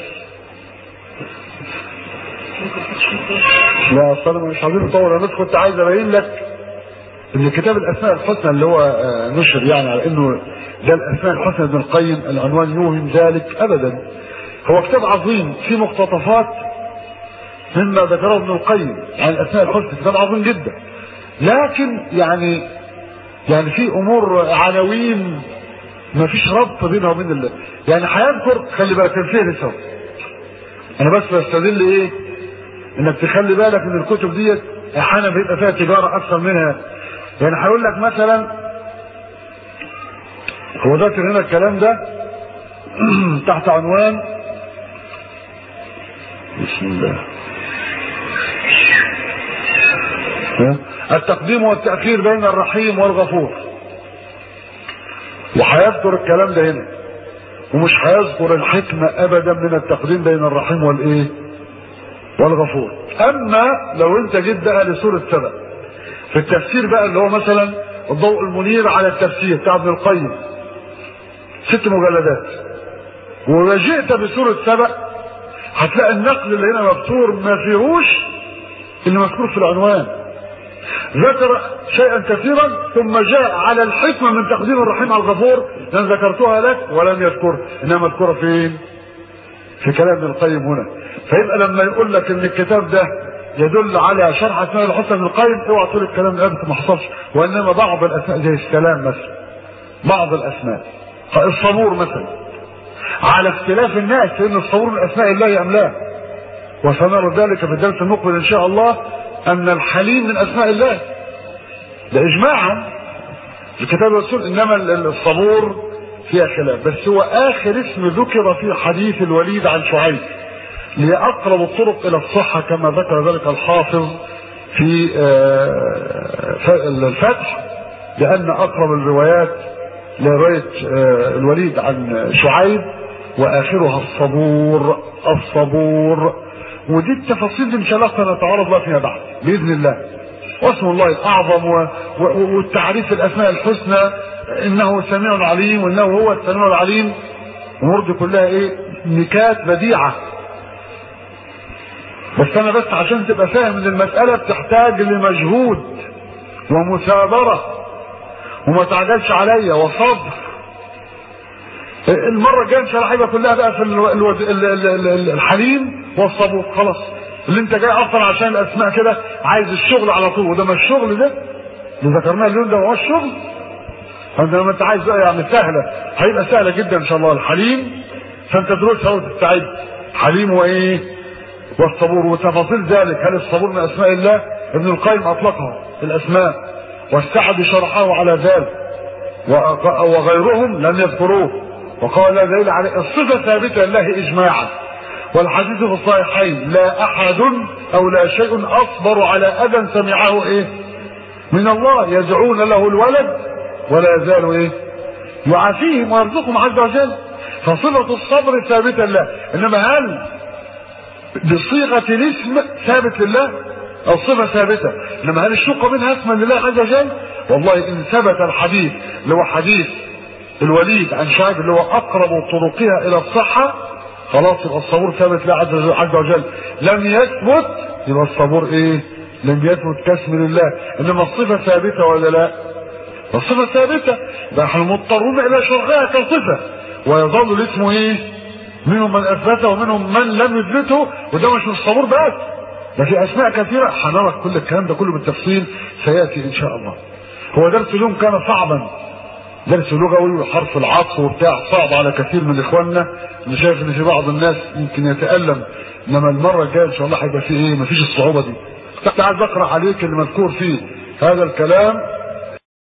لا اصل انا مش عايزين نطول انا بس كنت عايز ابين لك ان كتاب الاسماء الحسنى اللي هو نشر يعني على انه ده الاسماء الحسنى ابن القيم العنوان يوهم ذلك ابدا هو كتاب عظيم فيه مقتطفات مما ذكره ابن القيم عن الاسماء الحسنى كتاب عظيم جدا لكن يعني يعني في امور عناوين ما فيش ربط بينها وبين الله يعني هيذكر خلي بالك كان فيه نسب انا بس بستدل ايه انك تخلي بالك ان الكتب ديت احيانا بيبقى فيها تجاره اكثر منها يعني هقول لك مثلا هو ذكر هنا الكلام ده تحت عنوان بسم الله التقديم والتأخير بين الرحيم والغفور وهيذكر الكلام ده هنا ومش هيذكر الحكمة ابدا من التقديم بين الرحيم والايه والغفور اما لو انت جيت بقى لسورة سبأ في التفسير بقى اللي هو مثلا الضوء المنير على التفسير بتاع ابن القيم ست مجلدات وجئت بسورة سبأ هتلاقي النقل اللي هنا مبتور ما فيهوش اللي مذكور في العنوان ذكر شيئا كثيرا ثم جاء على الحكمة من تقديم الرحيم على الغفور لأن ذكرتها لك ولم يذكر إنها مذكورة فين؟ في كلام ابن القيم هنا فيبقى لما يقول لك ان الكتاب ده يدل على شرح اسماء الحسنى ابن القيم اوعى تقول الكلام ده ما حصلش وانما بعض الاسماء زي السلام مثلا بعض الاسماء الصبور مثلا على اختلاف الناس لان الصبور من اسماء الله ام لا وسنرى ذلك في الدرس المقبل ان شاء الله ان الحليم من اسماء الله ده اجماعا الكتاب والسنه انما الصبور فيها خلاف بس هو اخر اسم ذكر في حديث الوليد عن شعيب هي اقرب الطرق الى الصحه كما ذكر ذلك الحافظ في الفتح لان اقرب الروايات لروايه الوليد عن شعيب واخرها الصبور الصبور ودي التفاصيل دي ان شاء الله نتعرض لها فيما بعد باذن الله واسم الله الاعظم و... و... والتعريف الاسماء الحسنى انه سميع عليم وانه هو السميع العليم الامور دي كلها ايه نكات بديعه بس انا بس عشان تبقى فاهم ان المساله بتحتاج لمجهود ومثابره وما تعجلش عليا وصبر المره الجايه ان شاء الله هيبقى كلها بقى في الو... الو... الحليم والصبور خلاص اللي انت جاي اصلا عشان الاسماء كده عايز الشغل على طول وده ما الشغل ده اللي ذكرناه اليوم ده هو الشغل انت لما انت عايز يعني سهله هيبقى سهله جدا ان شاء الله الحليم فانت دروسها وتستعد حليم وايه والصبور وتفاصيل ذلك هل الصبور من اسماء الله ابن القيم اطلقها في الاسماء والسعد شرحه على ذلك وغيرهم لم يذكروه وقال لا دليل عليه الصفه ثابته لله اجماعا والحديث في الصحيحين لا احد او لا شيء اصبر على اذى سمعه ايه من الله يدعون له الولد ولا يزال ايه يعافيهم ويرزقهم عز وجل فصفة الصبر ثابتة لله انما هل بصيغة الاسم ثابت لله او صفة ثابتة انما هل الشق منها اسما لله عز وجل والله ان ثبت الحديث اللي هو حديث الوليد عن شعيب اللي هو اقرب طرقها الى الصحة خلاص يبقى الصبور ثابت لله عز وجل لم يثبت يبقى الصبور ايه لم يثبت كاسم لله انما الصفة ثابتة ولا لا الصفة ثابتة نحن مضطرون الى شرعها كصفة ويظل الاسم ايه منهم من اثبته ومنهم من لم يثبته وده مش الصبور بس ده في اسماء كثيرة هنرى كل الكلام ده كله بالتفصيل سياتي ان شاء الله هو درس اليوم كان صعبا درس لغوي وحرف العطف وبتاع صعب على كثير من اخواننا انا شايف ان في بعض الناس يمكن يتالم انما المره الجايه ان شاء الله هيبقى في ايه مفيش الصعوبه دي كنت عايز اقرا عليك اللي مذكور فيه هذا الكلام